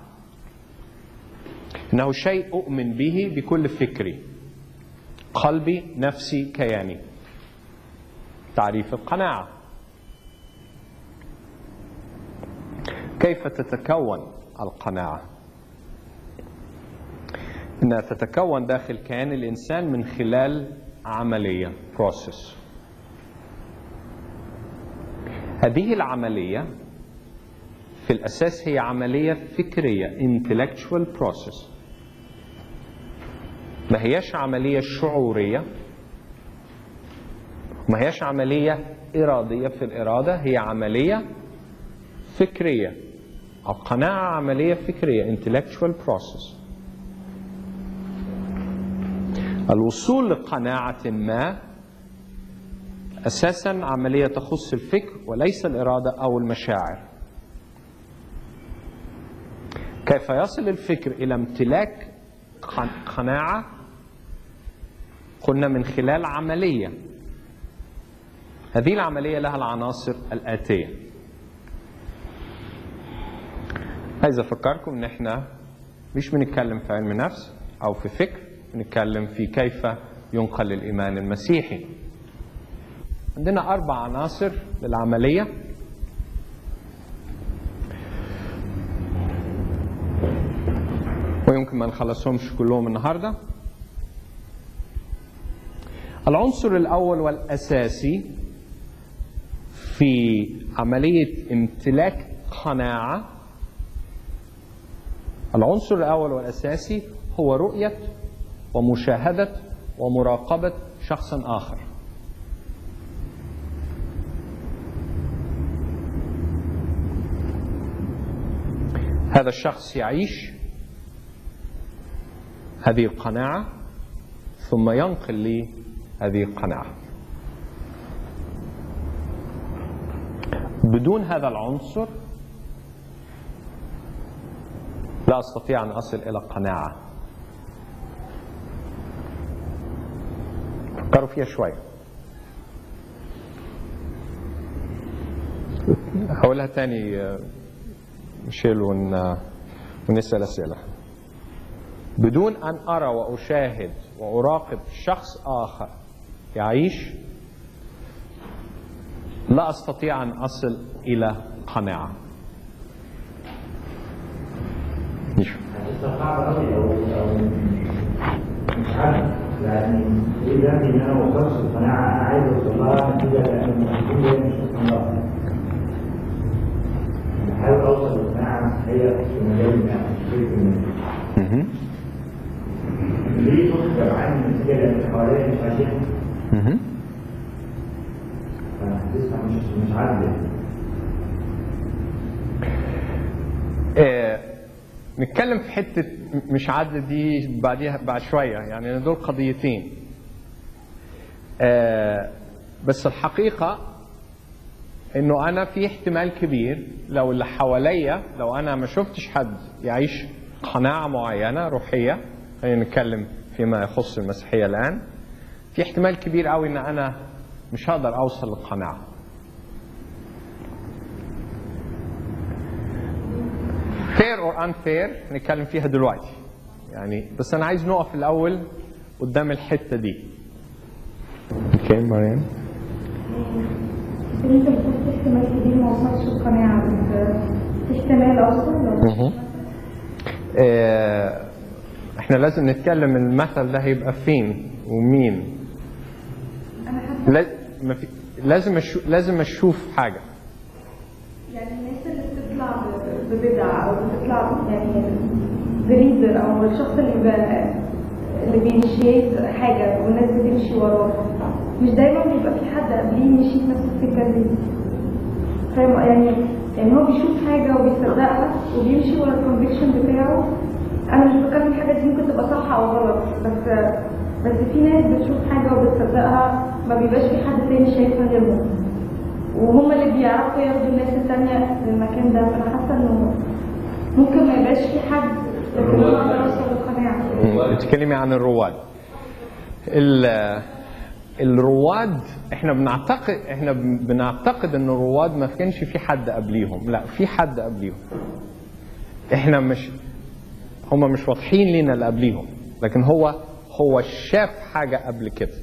انه شيء اؤمن به بكل فكري قلبي نفسي كياني تعريف القناعه كيف تتكون القناعه انها تتكون داخل كيان الانسان من خلال عمليه process هذه العمليه في الاساس هي عمليه فكريه intellectual process ما هياش عمليه شعوريه ما هياش عمليه اراديه في الاراده هي عمليه فكريه القناعه عمليه فكريه intellectual process الوصول لقناعه ما اساسا عمليه تخص الفكر وليس الاراده او المشاعر كيف يصل الفكر الى امتلاك قناعه قلنا من خلال عمليه هذه العمليه لها العناصر الاتيه عايز افكركم ان احنا مش بنتكلم في علم نفس او في فكر بنتكلم في كيف ينقل الايمان المسيحي عندنا اربع عناصر للعمليه ويمكن ما نخلصهمش كلهم النهارده العنصر الاول والاساسي في عمليه امتلاك قناعه العنصر الاول والاساسي هو رؤيه ومشاهده ومراقبه شخص اخر هذا الشخص يعيش هذه القناعة ثم ينقل لي هذه القناعة بدون هذا العنصر لا أستطيع أن أصل إلى قناعة فكروا فيها شوي هقولها تاني ميشيل ون... ونسأل أسئلة بدون أن أرى وأشاهد وأراقب شخص آخر يعيش لا أستطيع أن أصل إلى قناعة لسه صعب قوي او او مش عارف يعني ايه ذنبي ان انا ما وصلتش القناعه انا عايز اوصل لها نتيجه لان المسؤول ده مش الله بحاول اوصل للقناعه هي في مجال ما في المال ليه تخسر عني النتيجه لان اللي حواليا مش عايزينها فحاسسها مش مش عادله آه، نتكلم في حتة مش عدل دي بعديها بعد شوية يعني دول قضيتين آه، بس الحقيقة انه انا في احتمال كبير لو اللي حواليا لو انا ما شفتش حد يعيش قناعة معينة روحية خلينا نتكلم فيما يخص المسيحية الآن في احتمال كبير قوي ان انا مش هقدر اوصل للقناعة fair or unfair نتكلم فيها دلوقتي يعني بس انا عايز نقف الاول قدام الحته دي اوكي مريم انت بتقول في احتمال كبير ما وصلش القناعة بس في احتمال اصلا لو آه، احنا لازم نتكلم المثل ده هيبقى فين ومين انا حاسة لا ما في لازم أشوف لازم اشوف حاجه يعني الناس اللي بتطلع ب- ببدع او بتطلع يعني بريدر او الشخص اللي ب... اللي بينشيت حاجه والناس بتمشي وراه مش دايما بيبقى في حد قبليه مشي في نفس السكه دي فاهم يعني يعني هو بيشوف حاجه وبيصدقها وبيمشي ورا الكونفكشن بتاعه انا مش بتكلم الحاجه دي ممكن تبقى صح او غلط بس بس في ناس بتشوف حاجه وبتصدقها ما بيبقاش في حد تاني شايفها غيرهم وهم اللي بيعرفوا ياخدوا الناس التانية للمكان ده فأنا حاسة إنه ممكن ما يبقاش في حد لكن أنا أقدر أوصل للقناعة بتتكلمي عن الرواد ال- الرواد احنا بنعتقد احنا بنعتقد ان الرواد ما كانش في حد قبليهم لا في حد قبليهم احنا مش هم مش واضحين لنا اللي قبليهم لكن هو هو شاف حاجه قبل كده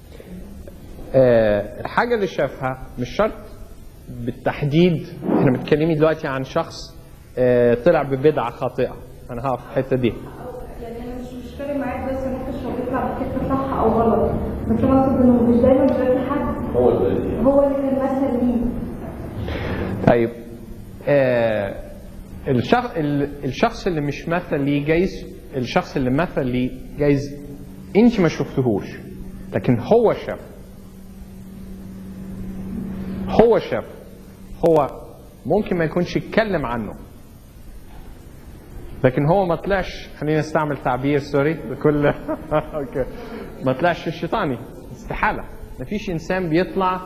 آه، الحاجه اللي شافها مش شرط بالتحديد احنا بنتكلمي دلوقتي عن شخص آه، طلع ببدعه خاطئه انا هقف في الحته دي يعني أنا مش مش فارق معاك بس إن إحنا هو بيطلع بفكرة صح أو غلط بس أنا أقصد إنه مش دايما بيبقى في حد هو اللي هو اللي كان مثل ليه طيب آه الشخص الشخص اللي مش مثل ليه جايز الشخص اللي مثل ليه جايز انت ما شفتهوش لكن هو شاف هو شاف هو ممكن ما يكونش اتكلم عنه لكن هو ما طلعش خلينا نستعمل تعبير سوري بكل اوكي ما طلعش الشيطاني استحاله ما فيش انسان بيطلع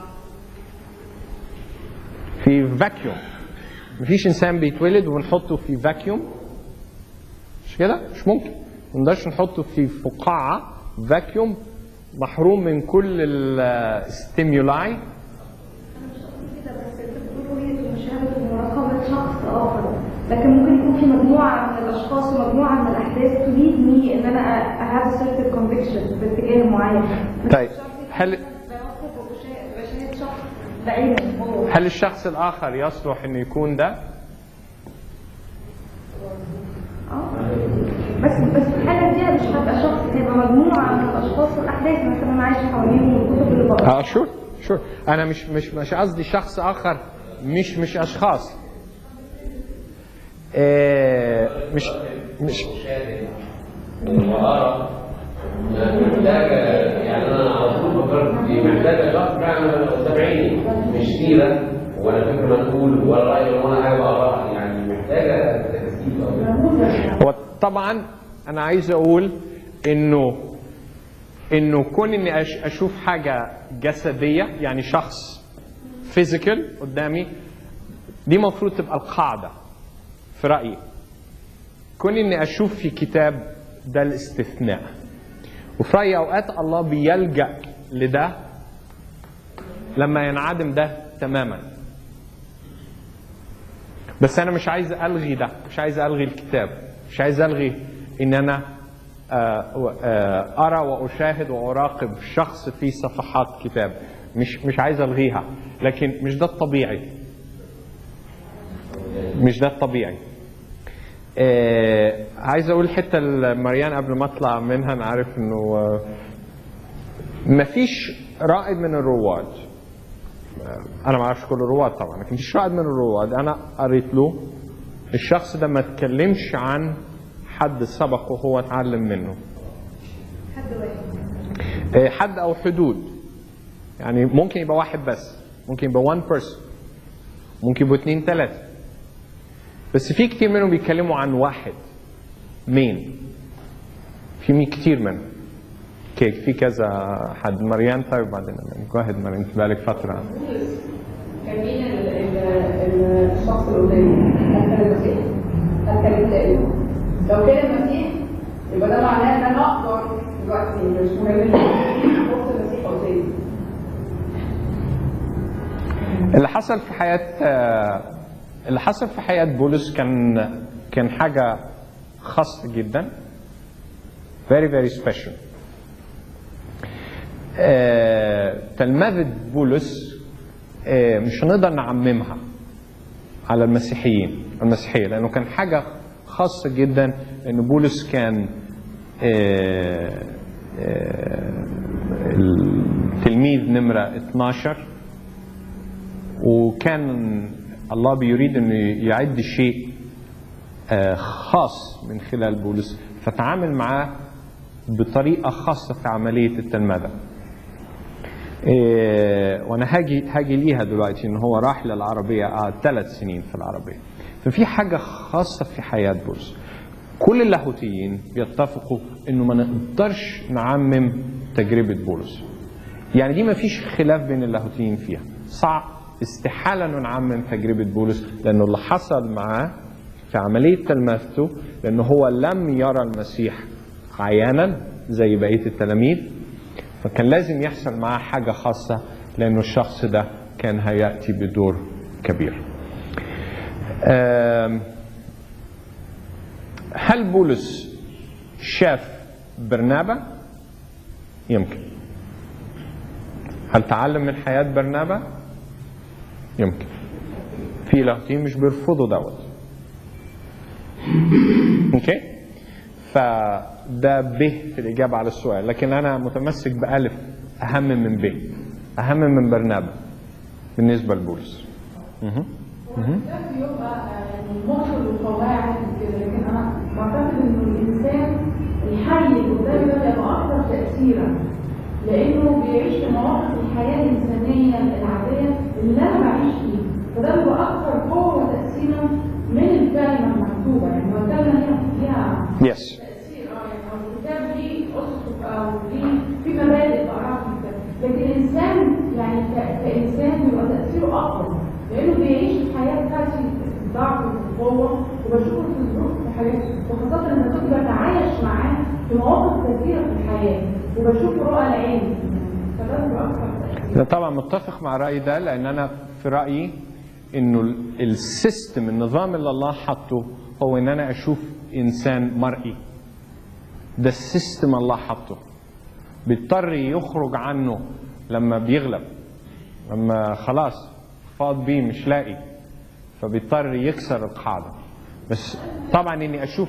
في فاكيوم مفيش انسان بيتولد ونحطه في فاكيوم مش كده مش ممكن ما نقدرش نحطه في فقاعه فاكيوم محروم من كل الستيمولاي كده بس أنت بتقول رؤية ومشاهدة ومراقبة شخص آخر لكن ممكن يكون في مجموعة من الأشخاص ومجموعة من الأحداث تريد مي إن أنا أهاف سيرتد كونفكشن باتجاه معين مش طيب، شرط يكون هل- براقب وبشاهد بشاهد شخص بعينه هو هل الشخص الاخر يصلح انه يكون ده؟ بس بس في الحالة دي مش هبقى شخص هيبقى مجموعة من الأشخاص والأحداث مثلا أنا عايشة حواليهم والكتب اللي بقراها اه شور شور انا مش مش مش قصدي شخص اخر مش مش اشخاص آه مش مش وأرى محتاجة يعني أنا على طول فكرت دي محتاجة شخص فعلا سامعيني مش سيرة ولا فكر منقول ولا رأي ولا حاجة بقراها يعني محتاجة تركيز أكتر. هو طبعا انا عايز اقول انه انه كون اني أش- اشوف حاجه جسديه يعني شخص فيزيكال قدامي دي المفروض تبقى القاعده في رايي كون اني اشوف في كتاب ده الاستثناء وفي رايي اوقات الله بيلجا لده لما ينعدم ده تماما بس انا مش عايز الغي ده مش عايز الغي الكتاب مش عايز الغي ان انا آه، آه، ارى واشاهد واراقب شخص في صفحات كتاب مش مش عايز الغيها لكن مش ده الطبيعي مش ده الطبيعي آه عايز اقول حته لمريان قبل ما اطلع منها انا عارف انه آه مفيش رائد من الرواد انا ما اعرفش كل الرواد طبعا لكن مفيش رائد من الرواد انا قريت له الشخص ده ما اتكلمش عن حد سبقه هو اتعلم منه حد واحد آه، حد او حدود يعني ممكن يبقى واحد بس ممكن يبقى one person ممكن يبقوا اتنين تلاتة بس في كتير منهم بيتكلموا عن واحد مين في مين كتير منهم كيك في كذا حد مريان طيب بعدين واحد مريان انت بقالك فترة كان مين ال- ال- ال- الشخص اللي قدامي؟ هل كان المسيح؟ هل كان التائب؟ لو كان المسيح يبقى ده معناه ان انا اقدر دلوقتي مش مهم فرصه المسيح قدامي اللي حصل في حياة آه، اللي حصل في حياة بولس كان كان حاجة خاصة جدا very very special آه، تلمذة بولس آه، مش هنقدر نعممها على المسيحيين المسيحية لأنه كان حاجة خاصة جدا إن بولس كان آه، آه، التلميذ نمرة 12 وكان الله بيريد انه يعد شيء آه، خاص من خلال بولس فتعامل معاه بطريقه خاصه في عمليه التلمذه. إيه، وانا هاجي هاجي ليها دلوقتي ان هو راح للعربيه قعد ثلاث سنين في العربيه. ففي حاجه خاصه في حياه بولس. كل اللاهوتيين بيتفقوا انه ما نقدرش نعمم تجربه بولس. يعني دي ما فيش خلاف بين اللاهوتيين فيها. صعب استحاله انه نعمم تجربه بولس لانه اللي حصل معاه في عمليه تلمذته لانه هو لم يرى المسيح عيانا زي بقيه التلاميذ فكان لازم يحصل معاه حاجة خاصة لأنه الشخص ده كان هيأتي بدور كبير آم، هل بولس شاف برنابا؟ يمكن هل تعلم من حياة برنابا؟ يمكن في لاهوتيين مش بيرفضوا دوت اوكي فده ب في الإجابة على السؤال لكن أنا متمسك بألف أهم من ب أهم من برنابا بالنسبة لبولس مهم. مهم. ده بيبقى يعني مصر وقواعد وكده لكن انا بعتقد انه الانسان الحي اللي قدامي ده بيبقى اكثر تاثيرا لانه بيعيش في مواقف الحياه الانسانيه العاديه اللي انا بعيش فيها فده بيبقى اكثر قوه وتاثيرا من الكلمه المكتوبه يعني هو الكلمه هي فيها يس تأثير اه يعني هو الكتاب ليه أسس أو ليه في مبادئ بقراها في الكتاب لكن الإنسان يعني ك- كإنسان بيبقى تأثيره أقوى لأنه بيعيش الحياة بتاعتي ضعف وقوة وبشوفه في الظروف في حياته وخاصة إن كنت بتعايش معاه في مواقف كثيرة في الحياة وبشوف رؤى العين فده بيبقى أكثر تأثير. أنا طبعا متفق مع الرأي ده لأن أنا في رأيي إنه ال- السيستم النظام اللي الله حطه هو إن أنا أشوف إنسان مرئي ده السيستم الله حطه بيضطر يخرج عنه لما بيغلب لما خلاص فاض بيه مش لاقي فبيضطر يكسر القاعدة بس طبعا إني أشوف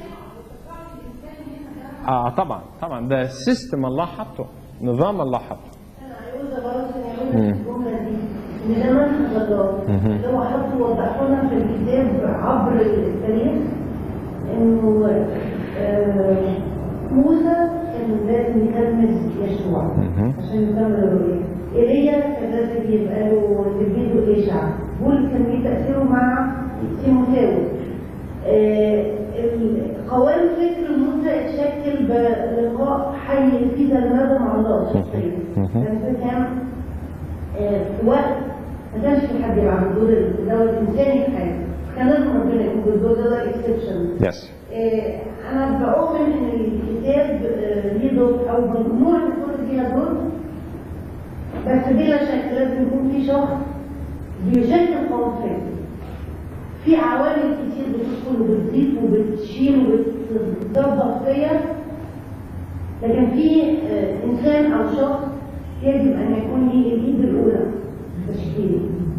آه طبعا طبعا ده سيستم الله حطه نظام الله حطه انا عايزه برضه نعمل الجمله دي ان ده منهج الله اللي هو حطه وضحه لنا في الكتاب عبر التاريخ انه آه، موسى كان لازم يكمل يشوع عشان يكمل الرؤيه ايليا كان لازم يبقى له تلميذه اشع بولس كان ليه تاثيره مع تيموثاوس آه، قوام فكر موسى اتشكل بلقاء حي في تلمذة مع الله شخصيا بس كان آه، في وقت ما كانش في حد يبقى عن دور الدور الانساني في حياته كان لازم ربنا يكون بالدور ده ده اكسبشن يس انا بؤمن ان الكتاب آه، ليه دور او مجموعه الكتب فيها دور بس بلا شك لازم يكون في شخص بيشكل قوام فكري في عوامل كتير بتدخل وبتزيد وبتشيل وبتضبط فيا لكن في آه، انسان او شخص يجب ان يكون ليه اليد الاولى في تشكيلي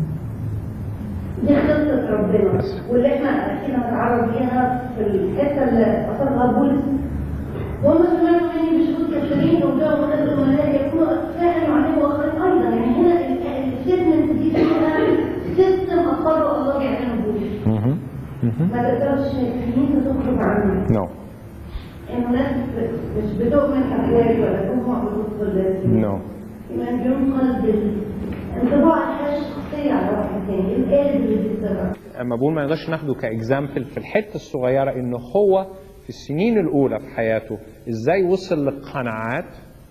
دي خطه ربنا واللي احنا اكيد هنتعرض ليها في الحته اللي اثرها بولس وهم سمعوا مني بشهود كثيرين وجاءوا من الملائكه يكونوا فاهم عليه واخرين ايضا يعني هنا الستمنت دي فيها سيستم اقره الله يعلمه بولس ما تقدرش ان انت تخرج عنه نو انه ناس مش بتؤمن احوال ولا تؤمن بنص نو يبقى بينقل بالانطباع الحياه الشخصيه على واحد تاني القالب اللي بيتصرف اما بقول ما نقدرش ناخده كاكزامبل في الحته الصغيره انه هو في السنين الاولى في حياته ازاي وصل لقناعات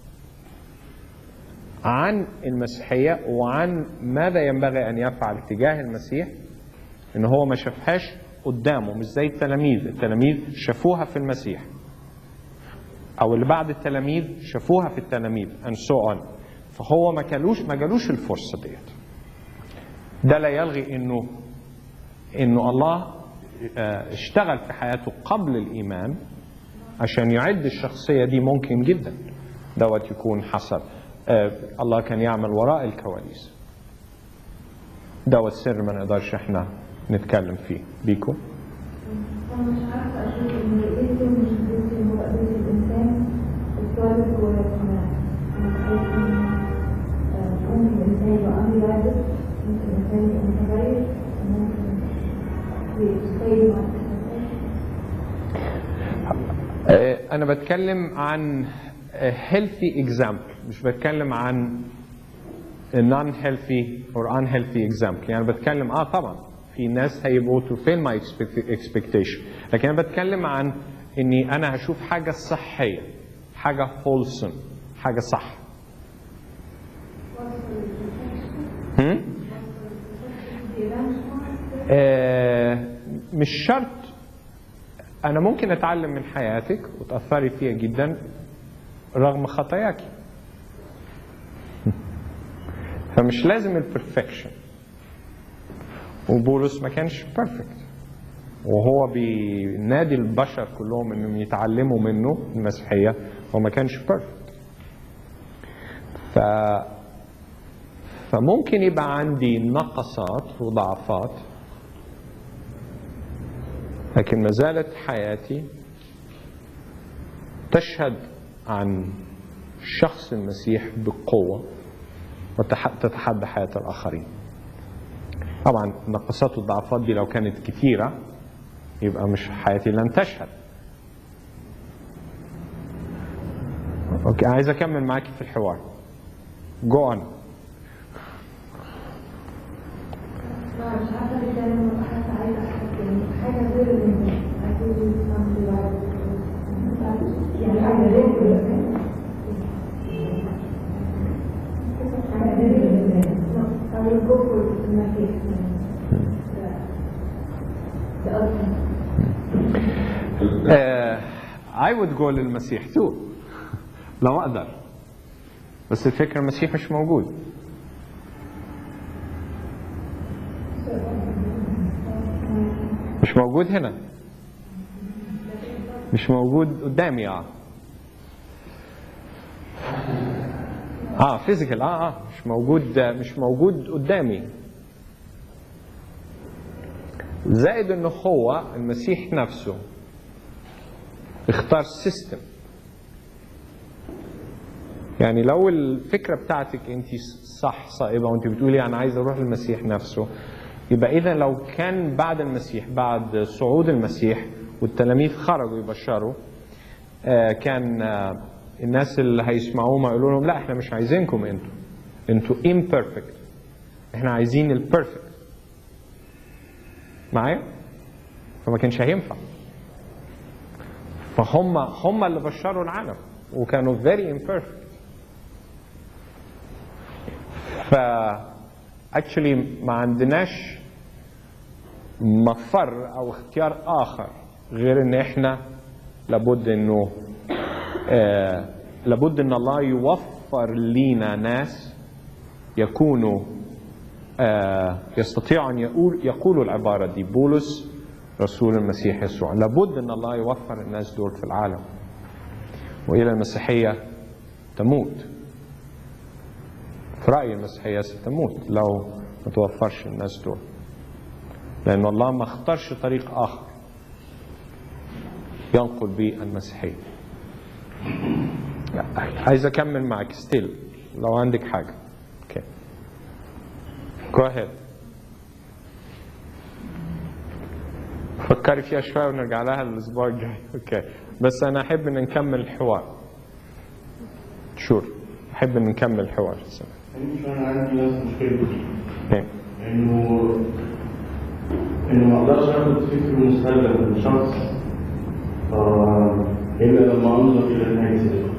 عن المسيحيه وعن ماذا ينبغي ان يفعل تجاه المسيح ان هو ما شافهاش قدامه مش زي التلاميذ التلاميذ شافوها في المسيح او اللي بعد التلاميذ شافوها في التلاميذ and so on فهو ما كالوش ما جالوش الفرصه ديت ده لا يلغي انه انه الله آه، اشتغل في حياته قبل الايمان عشان يعد الشخصيه دي ممكن جدا دوت يكون حصل آه، الله كان يعمل وراء الكواليس دوت سر ما نقدرش احنا نتكلم فيه بيكو أنا مش عارفة أشوف إن الاسم مش باسم هو قضية الإنسان الطالب جوه القناة أنا بحس إن آه، ممكن الإنسان يبقى unrealistic ممكن الإنسان يبقى انا بتكلم عن healthy example مش بتكلم عن non healthy or unhealthy example يعني بتكلم اه طبعا في ناس هيبقوا to fail my expect- expectation لكن انا بتكلم عن اني انا هشوف حاجه صحيه حاجه wholesome حاجه صح هم؟ آه مش شرط انا ممكن اتعلم من حياتك وتاثري فيها جدا رغم خطاياك فمش لازم البرفكشن وبولس ما كانش بيرفكت وهو بينادي البشر كلهم انهم يتعلموا منه المسيحيه هو ما كانش بيرفكت ف فممكن يبقى عندي نقصات وضعفات لكن ما زالت حياتي تشهد عن شخص المسيح بقوة وتتحدى حياة الآخرين طبعا النقصات والضعفات دي لو كانت كثيرة يبقى مش حياتي لن تشهد اوكي عايز اكمل معاكي في الحوار جو on مش عارفة ليه دايما حاسة عايزة أحس يعني حاجة غير الإنسان عايزة أقول something like- يعني حاجة غير الإنسان حاجة غير الإنسان No, I will go for it in my case. The- the ultimate. آه I would go للمسيح too لو اقدر بس الفكرة المسيح مش موجود مش موجود هنا مش موجود قدامي اه اه فيزيكال اه اه مش موجود مش موجود قدامي زائد انه هو المسيح نفسه اختار سيستم يعني لو الفكره بتاعتك انت صح صائبه وانت بتقولي انا عايز اروح للمسيح نفسه يبقى اذا لو كان بعد المسيح بعد صعود المسيح والتلاميذ خرجوا يبشروا آه، كان آه، الناس اللي هيسمعوه ما يقولوا لهم لا احنا مش عايزينكم انتوا انتوا imperfect احنا عايزين البيرفكت معايا فما كانش هينفع فهم هم اللي بشروا العالم وكانوا very imperfect ف actually ما عندناش مفر او اختيار اخر غير ان احنا لابد انه آه لابد ان الله يوفر لينا ناس يكونوا آه يستطيعوا ان يقول يقولوا العباره دي بولس رسول المسيح يسوع لابد ان الله يوفر الناس دول في العالم والى المسيحيه تموت في رايي المسيحيه ستموت لو ما توفرش الناس دول لان الله ما اختارش طريق اخر ينقل به المسيحيه لا، عايز اكمل معك ستيل لو عندك حاجه اوكي جو اهيد فكري فيها شويه ونرجع لها الاسبوع الجاي اوكي بس انا احب ان نكمل الحوار شور احب ان نكمل الحوار مش انا عندي نفس المشكله دي اوكي انه انه ما اقدرش اخد فكر مستلزم من شخص آه، الا لما انظر الى نهايه سيره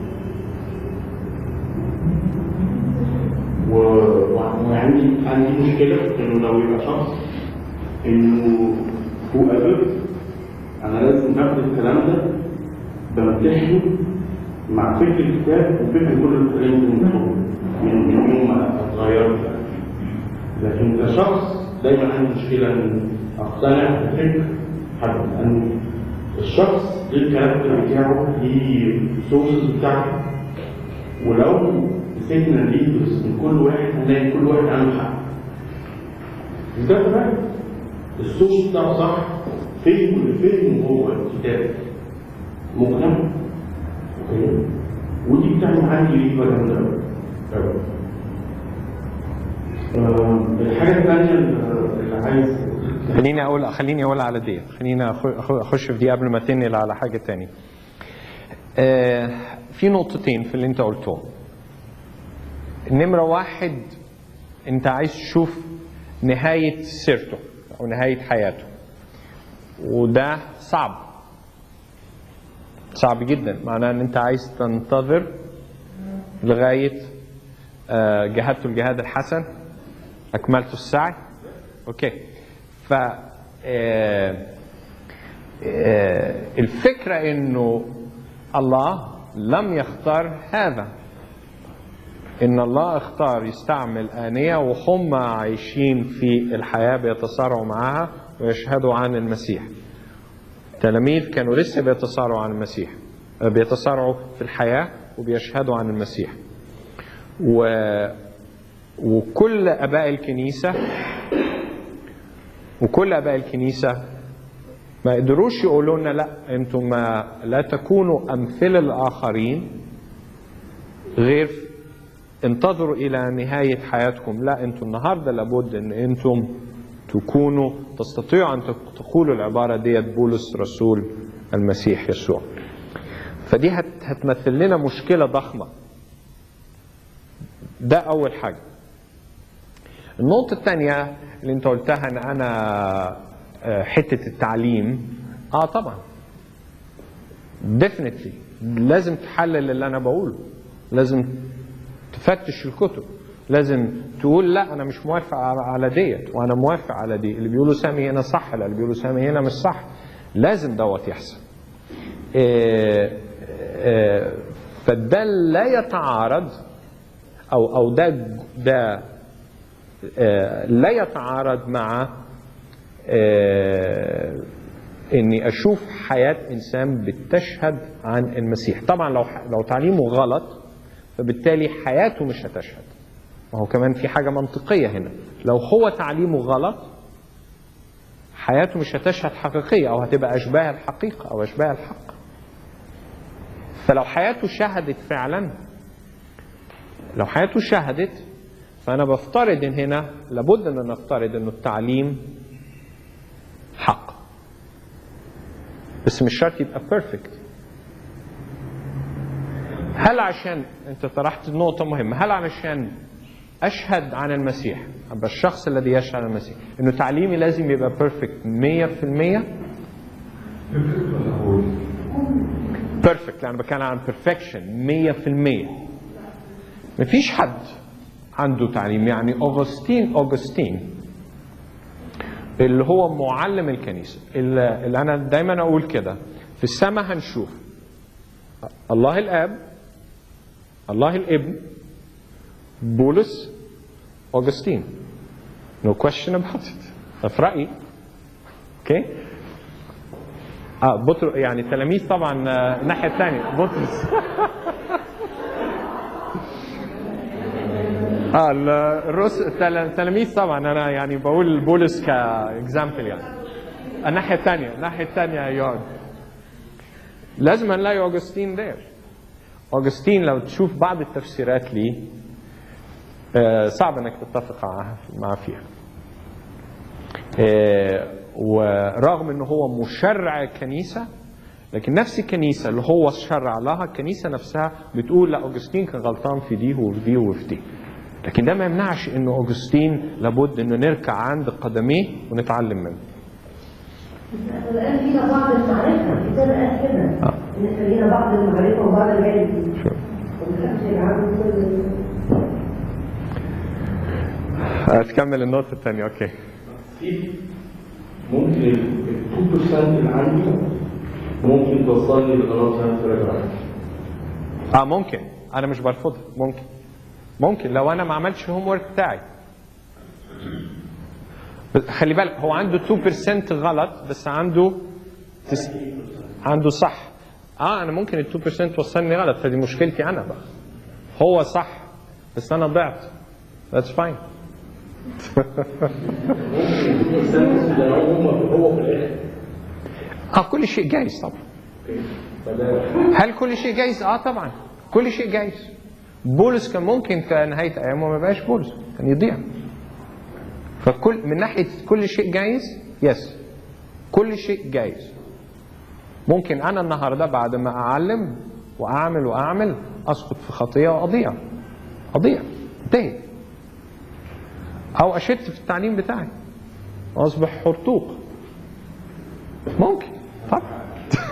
و- وعندي عندي مشكله انه لو يبقى شخص انه هو ادب انا لازم اخد الكلام ده بمتحنه مع فكر الكتاب وفكر كل الكلام اللي مكتوب من من يوم ما اتغيرت لكن كشخص دايما عندي مشكله ان اقتنع بفكر حد لان الشخص ليه الكاركتر بتاعه ليه السورسز بتاعته ولو مسكنا الليدرز من كل واحد هنلاقي كل واحد عنده حق ده بقى السورس بتاعه صح فهم اللي فهمه هو الكتاب مقنع اوكي ودي بتعمل عندي ريبه جامده قوي قوي آه، الحاجه الثانيه اللي عايز خليني اقول خليني اقول على دي خليني أخ- أخ- اخش في دي قبل ما تنقل على حاجه تانية آه، في نقطتين في اللي انت قلتهم نمرة واحد انت عايز تشوف نهاية سيرته او نهاية حياته وده صعب صعب جدا معناه ان انت عايز تنتظر لغاية آه، جهدت الجهاد الحسن اكملت السعي اوكي ف آه، آه، الفكرة انه الله لم يختار هذا ان الله اختار يستعمل آنية وهم عايشين في الحياة بيتصارعوا معها ويشهدوا عن المسيح التلاميذ كانوا لسه بيتصارعوا عن المسيح آه، بيتصارعوا في الحياة وبيشهدوا عن المسيح و... وكل اباء الكنيسه وكل اباء الكنيسه ما قدروش يقولوا لنا لا انتم ما لا تكونوا امثله الاخرين غير انتظروا الى نهايه حياتكم لا انتم النهارده لابد ان انتم تكونوا تستطيعوا ان تقولوا العباره ديت بولس رسول المسيح يسوع فدي هت- هتمثل لنا مشكله ضخمه ده اول حاجه النقطة الثانية اللي انت قلتها ان انا آه، حتة التعليم اه طبعا definitely لازم تحلل اللي انا بقوله لازم تفتش الكتب لازم تقول لا انا مش موافق على على ديت وانا موافق على دي اللي بيقولوا سامي هنا صح لا اللي بيقولوا سامي هنا مش صح لازم دوت يحصل آه، آه، فده لا يتعارض او او ده ده آه، لا يتعارض مع آه، اني اشوف حياه انسان بتشهد عن المسيح طبعا لو لو تعليمه غلط فبالتالي حياته مش هتشهد ما هو كمان في حاجه منطقيه هنا لو هو تعليمه غلط حياته مش هتشهد حقيقيه او هتبقى اشباه الحقيقه او اشباه الحق فلو حياته شهدت فعلا لو حياته شهدت فأنا بفترض إن هنا لابد أن نفترض إنه التعليم حق بس مش شرط يبقى بيرفكت هل عشان أنت طرحت نقطة مهمة هل علشان أشهد عن المسيح أبقى الشخص الذي يشهد عن المسيح إنه تعليمي لازم يبقى بيرفكت 100% بيرفكت لأنا بتكلم عن بيرفكشن 100% مفيش حد عنده تعليم يعني أوغسطين أوغسطين اللي هو معلم الكنيسة اللي اللي أنا دايما أقول كده في السماء هنشوف الله الآب الله الابن بولس أوغسطين no question about it ده في رأيي اوكي اه بطرس يعني التلاميذ طبعا آه، الناحية الثانية بطرس اه ال- الرس التل- التلاميذ طبعا انا يعني بقول بولس كاكزامبل يعني الناحيه الثانيه الناحيه الثانيه يقعد لازم نلاقي اوجستين دير اوجستين لو تشوف بعض التفسيرات ليه آه، صعب انك تتفق معاه معاه فيها آه، ورغم ان هو مشرع الكنيسه لكن نفس الكنيسه اللي هو شرع لها الكنيسه نفسها بتقول لا اوجستين كان غلطان في دي وفي دي وفي دي لكن ده ما يمنعش انه اوجستين لابد انه نركع عند قدميه ونتعلم منه الآن فينا بعض المعرفة الكتاب قال كده آه. إن إحنا لينا بعض المعرفة وبعض العلم شو. ومحدش يلعب كل هتكمل النقطة الثانية اوكي في ممكن ال 2% اللي عندي ممكن توصلني لغلط انا اه ممكن انا مش برفضها ممكن ممكن لو انا ما عملتش الهوم ورك بتاعي بس خلي بالك هو عنده 2% غلط بس عنده تس... عنده صح اه انا ممكن ال 2% توصلني غلط فدي مشكلتي انا بقى هو صح بس انا ضعت that's fine هو في الاخر اه كل شيء جايز طبعا هل كل شيء جايز؟ اه طبعا كل شيء جايز بولس كان ممكن في نهاية أيامه ما يبقاش بولس كان يضيع فكل من ناحية كل شيء جايز يس كل شيء جايز ممكن أنا النهاردة بعد ما أعلم واعمل واعمل اسقط في خطيه واضيع اضيع انتهي او اشت في التعليم بتاعي واصبح حرطوق ممكن طبعا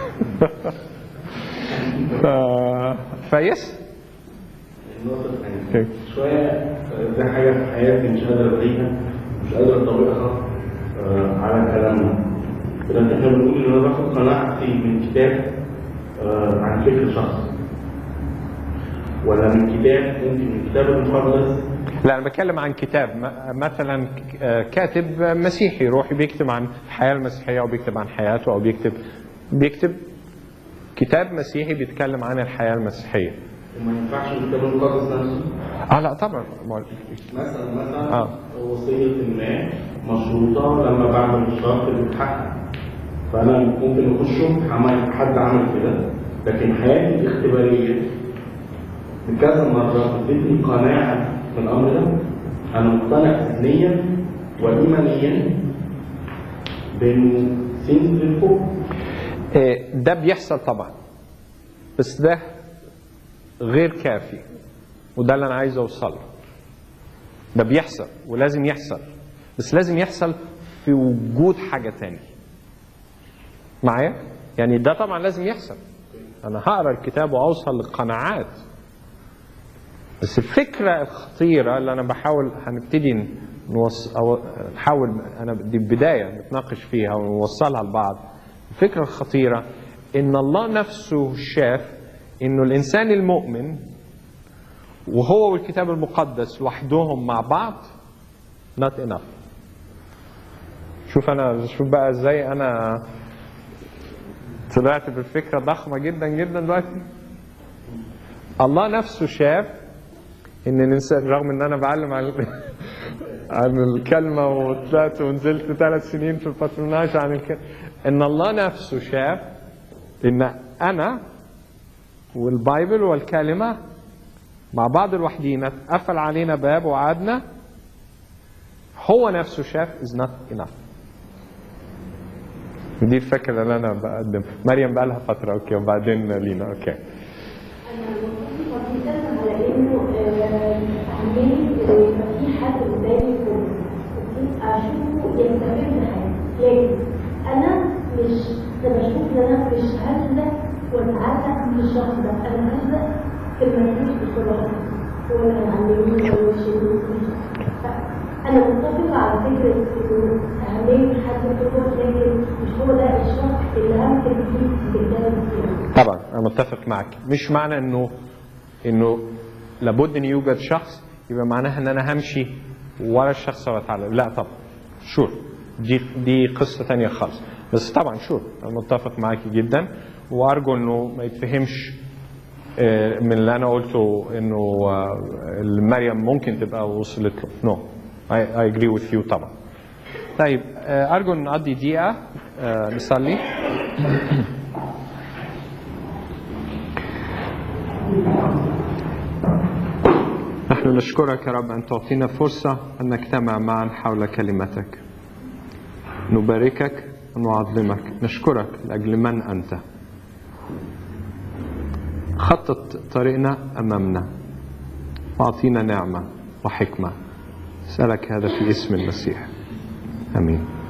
ف... فيس النقطة الثانية اوكي شوية ده حاجة في حياتي مش قادر ألغيها مش قادر أطبقها آه، على كلامنا لأن إحنا بنقول إن أنا باخد قناعتي من كتاب آه، عن فكر شخص ولا من كتاب ممكن من كتاب المقدس لا انا بتكلم عن كتاب م- مثلا ك- آه، كاتب مسيحي روحي بيكتب عن الحياه المسيحيه او بيكتب عن حياته او بيكتب بيكتب كتاب مسيحي بيتكلم عن الحياه المسيحيه وما ينفعش من الكتاب المقدس نفسه اه لا طبعا ما- مثلا مثلا آه. وصية ما مشروطة لما بعمل الشرط بتتحقق فأنا ممكن أخشه عمل حد عمل كده لكن حياتي الاختبارية بكذا مرة ادتني قناعة في الأمر ده أنا مقتنع ذهنيا وإيمانيا بإنه سين للفوق آه، ده بيحصل طبعا بس ده غير كافي وده اللي انا عايز اوصل له ده بيحصل ولازم يحصل بس لازم يحصل في وجود حاجه تانية معايا يعني ده طبعا لازم يحصل انا هقرا الكتاب واوصل لقناعات بس الفكره الخطيره اللي انا بحاول هنبتدي نوص او نحاول انا دي بدايه نتناقش فيها ونوصلها لبعض الفكره الخطيره ان الله نفسه شاف انه الانسان المؤمن وهو والكتاب المقدس لوحدهم مع بعض not enough شوف انا شوف بقى ازاي انا طلعت بالفكره ضخمه جدا جدا دلوقتي الله نفسه شاف ان الانسان رغم ان انا بعلم عن عن الكلمه وطلعت ونزلت ثلاث سنين في الباتروناج عن الكلمه ان الله نفسه شاف ان انا والبايبل والكلمه مع بعض لوحدينا قفل علينا باب وقعدنا هو نفسه شاف is not enough دي الفكرة اللي أنا بقدم مريم بقى لها فترة أوكي وبعدين لينا أوكي انا مبسوطه جدا على انه عمالي يبقى في حد قدامي فوق اشوفه يستفيد بحاجه لكن انا مش انا بشوف ان انا مش هزق واتعلق من الشخص ده انا هزق في المنهج بسرعه هو اللي هيعلمني هو يشيلني انا متفقه على فكره انه اهميه حد فوق لكن مش هو ده الشخص اللي همكن فيه بالدرجه فيه طبعا أنا متفق معك مش معنى إنه إنه لابد إن يوجد شخص يبقى معناها إن أنا همشي ورا الشخص وأتعلم لا طبعا شور دي دي قصة تانية خالص بس طبعا شور أنا متفق معاكي جدا وأرجو إنه ما يتفهمش آه، من اللي أنا قلته إنه آه، مريم ممكن تبقى وصلت له نو I, I agree with you طبعا طيب آه، أرجو إن نقضي دقيقة آه، نصلي نحن نشكرك يا رب أن تعطينا فرصة أن نجتمع معا حول كلمتك نباركك ونعظمك نشكرك لأجل من أنت خطط طريقنا أمامنا وأعطينا نعمة وحكمة أسألك هذا في اسم المسيح آمين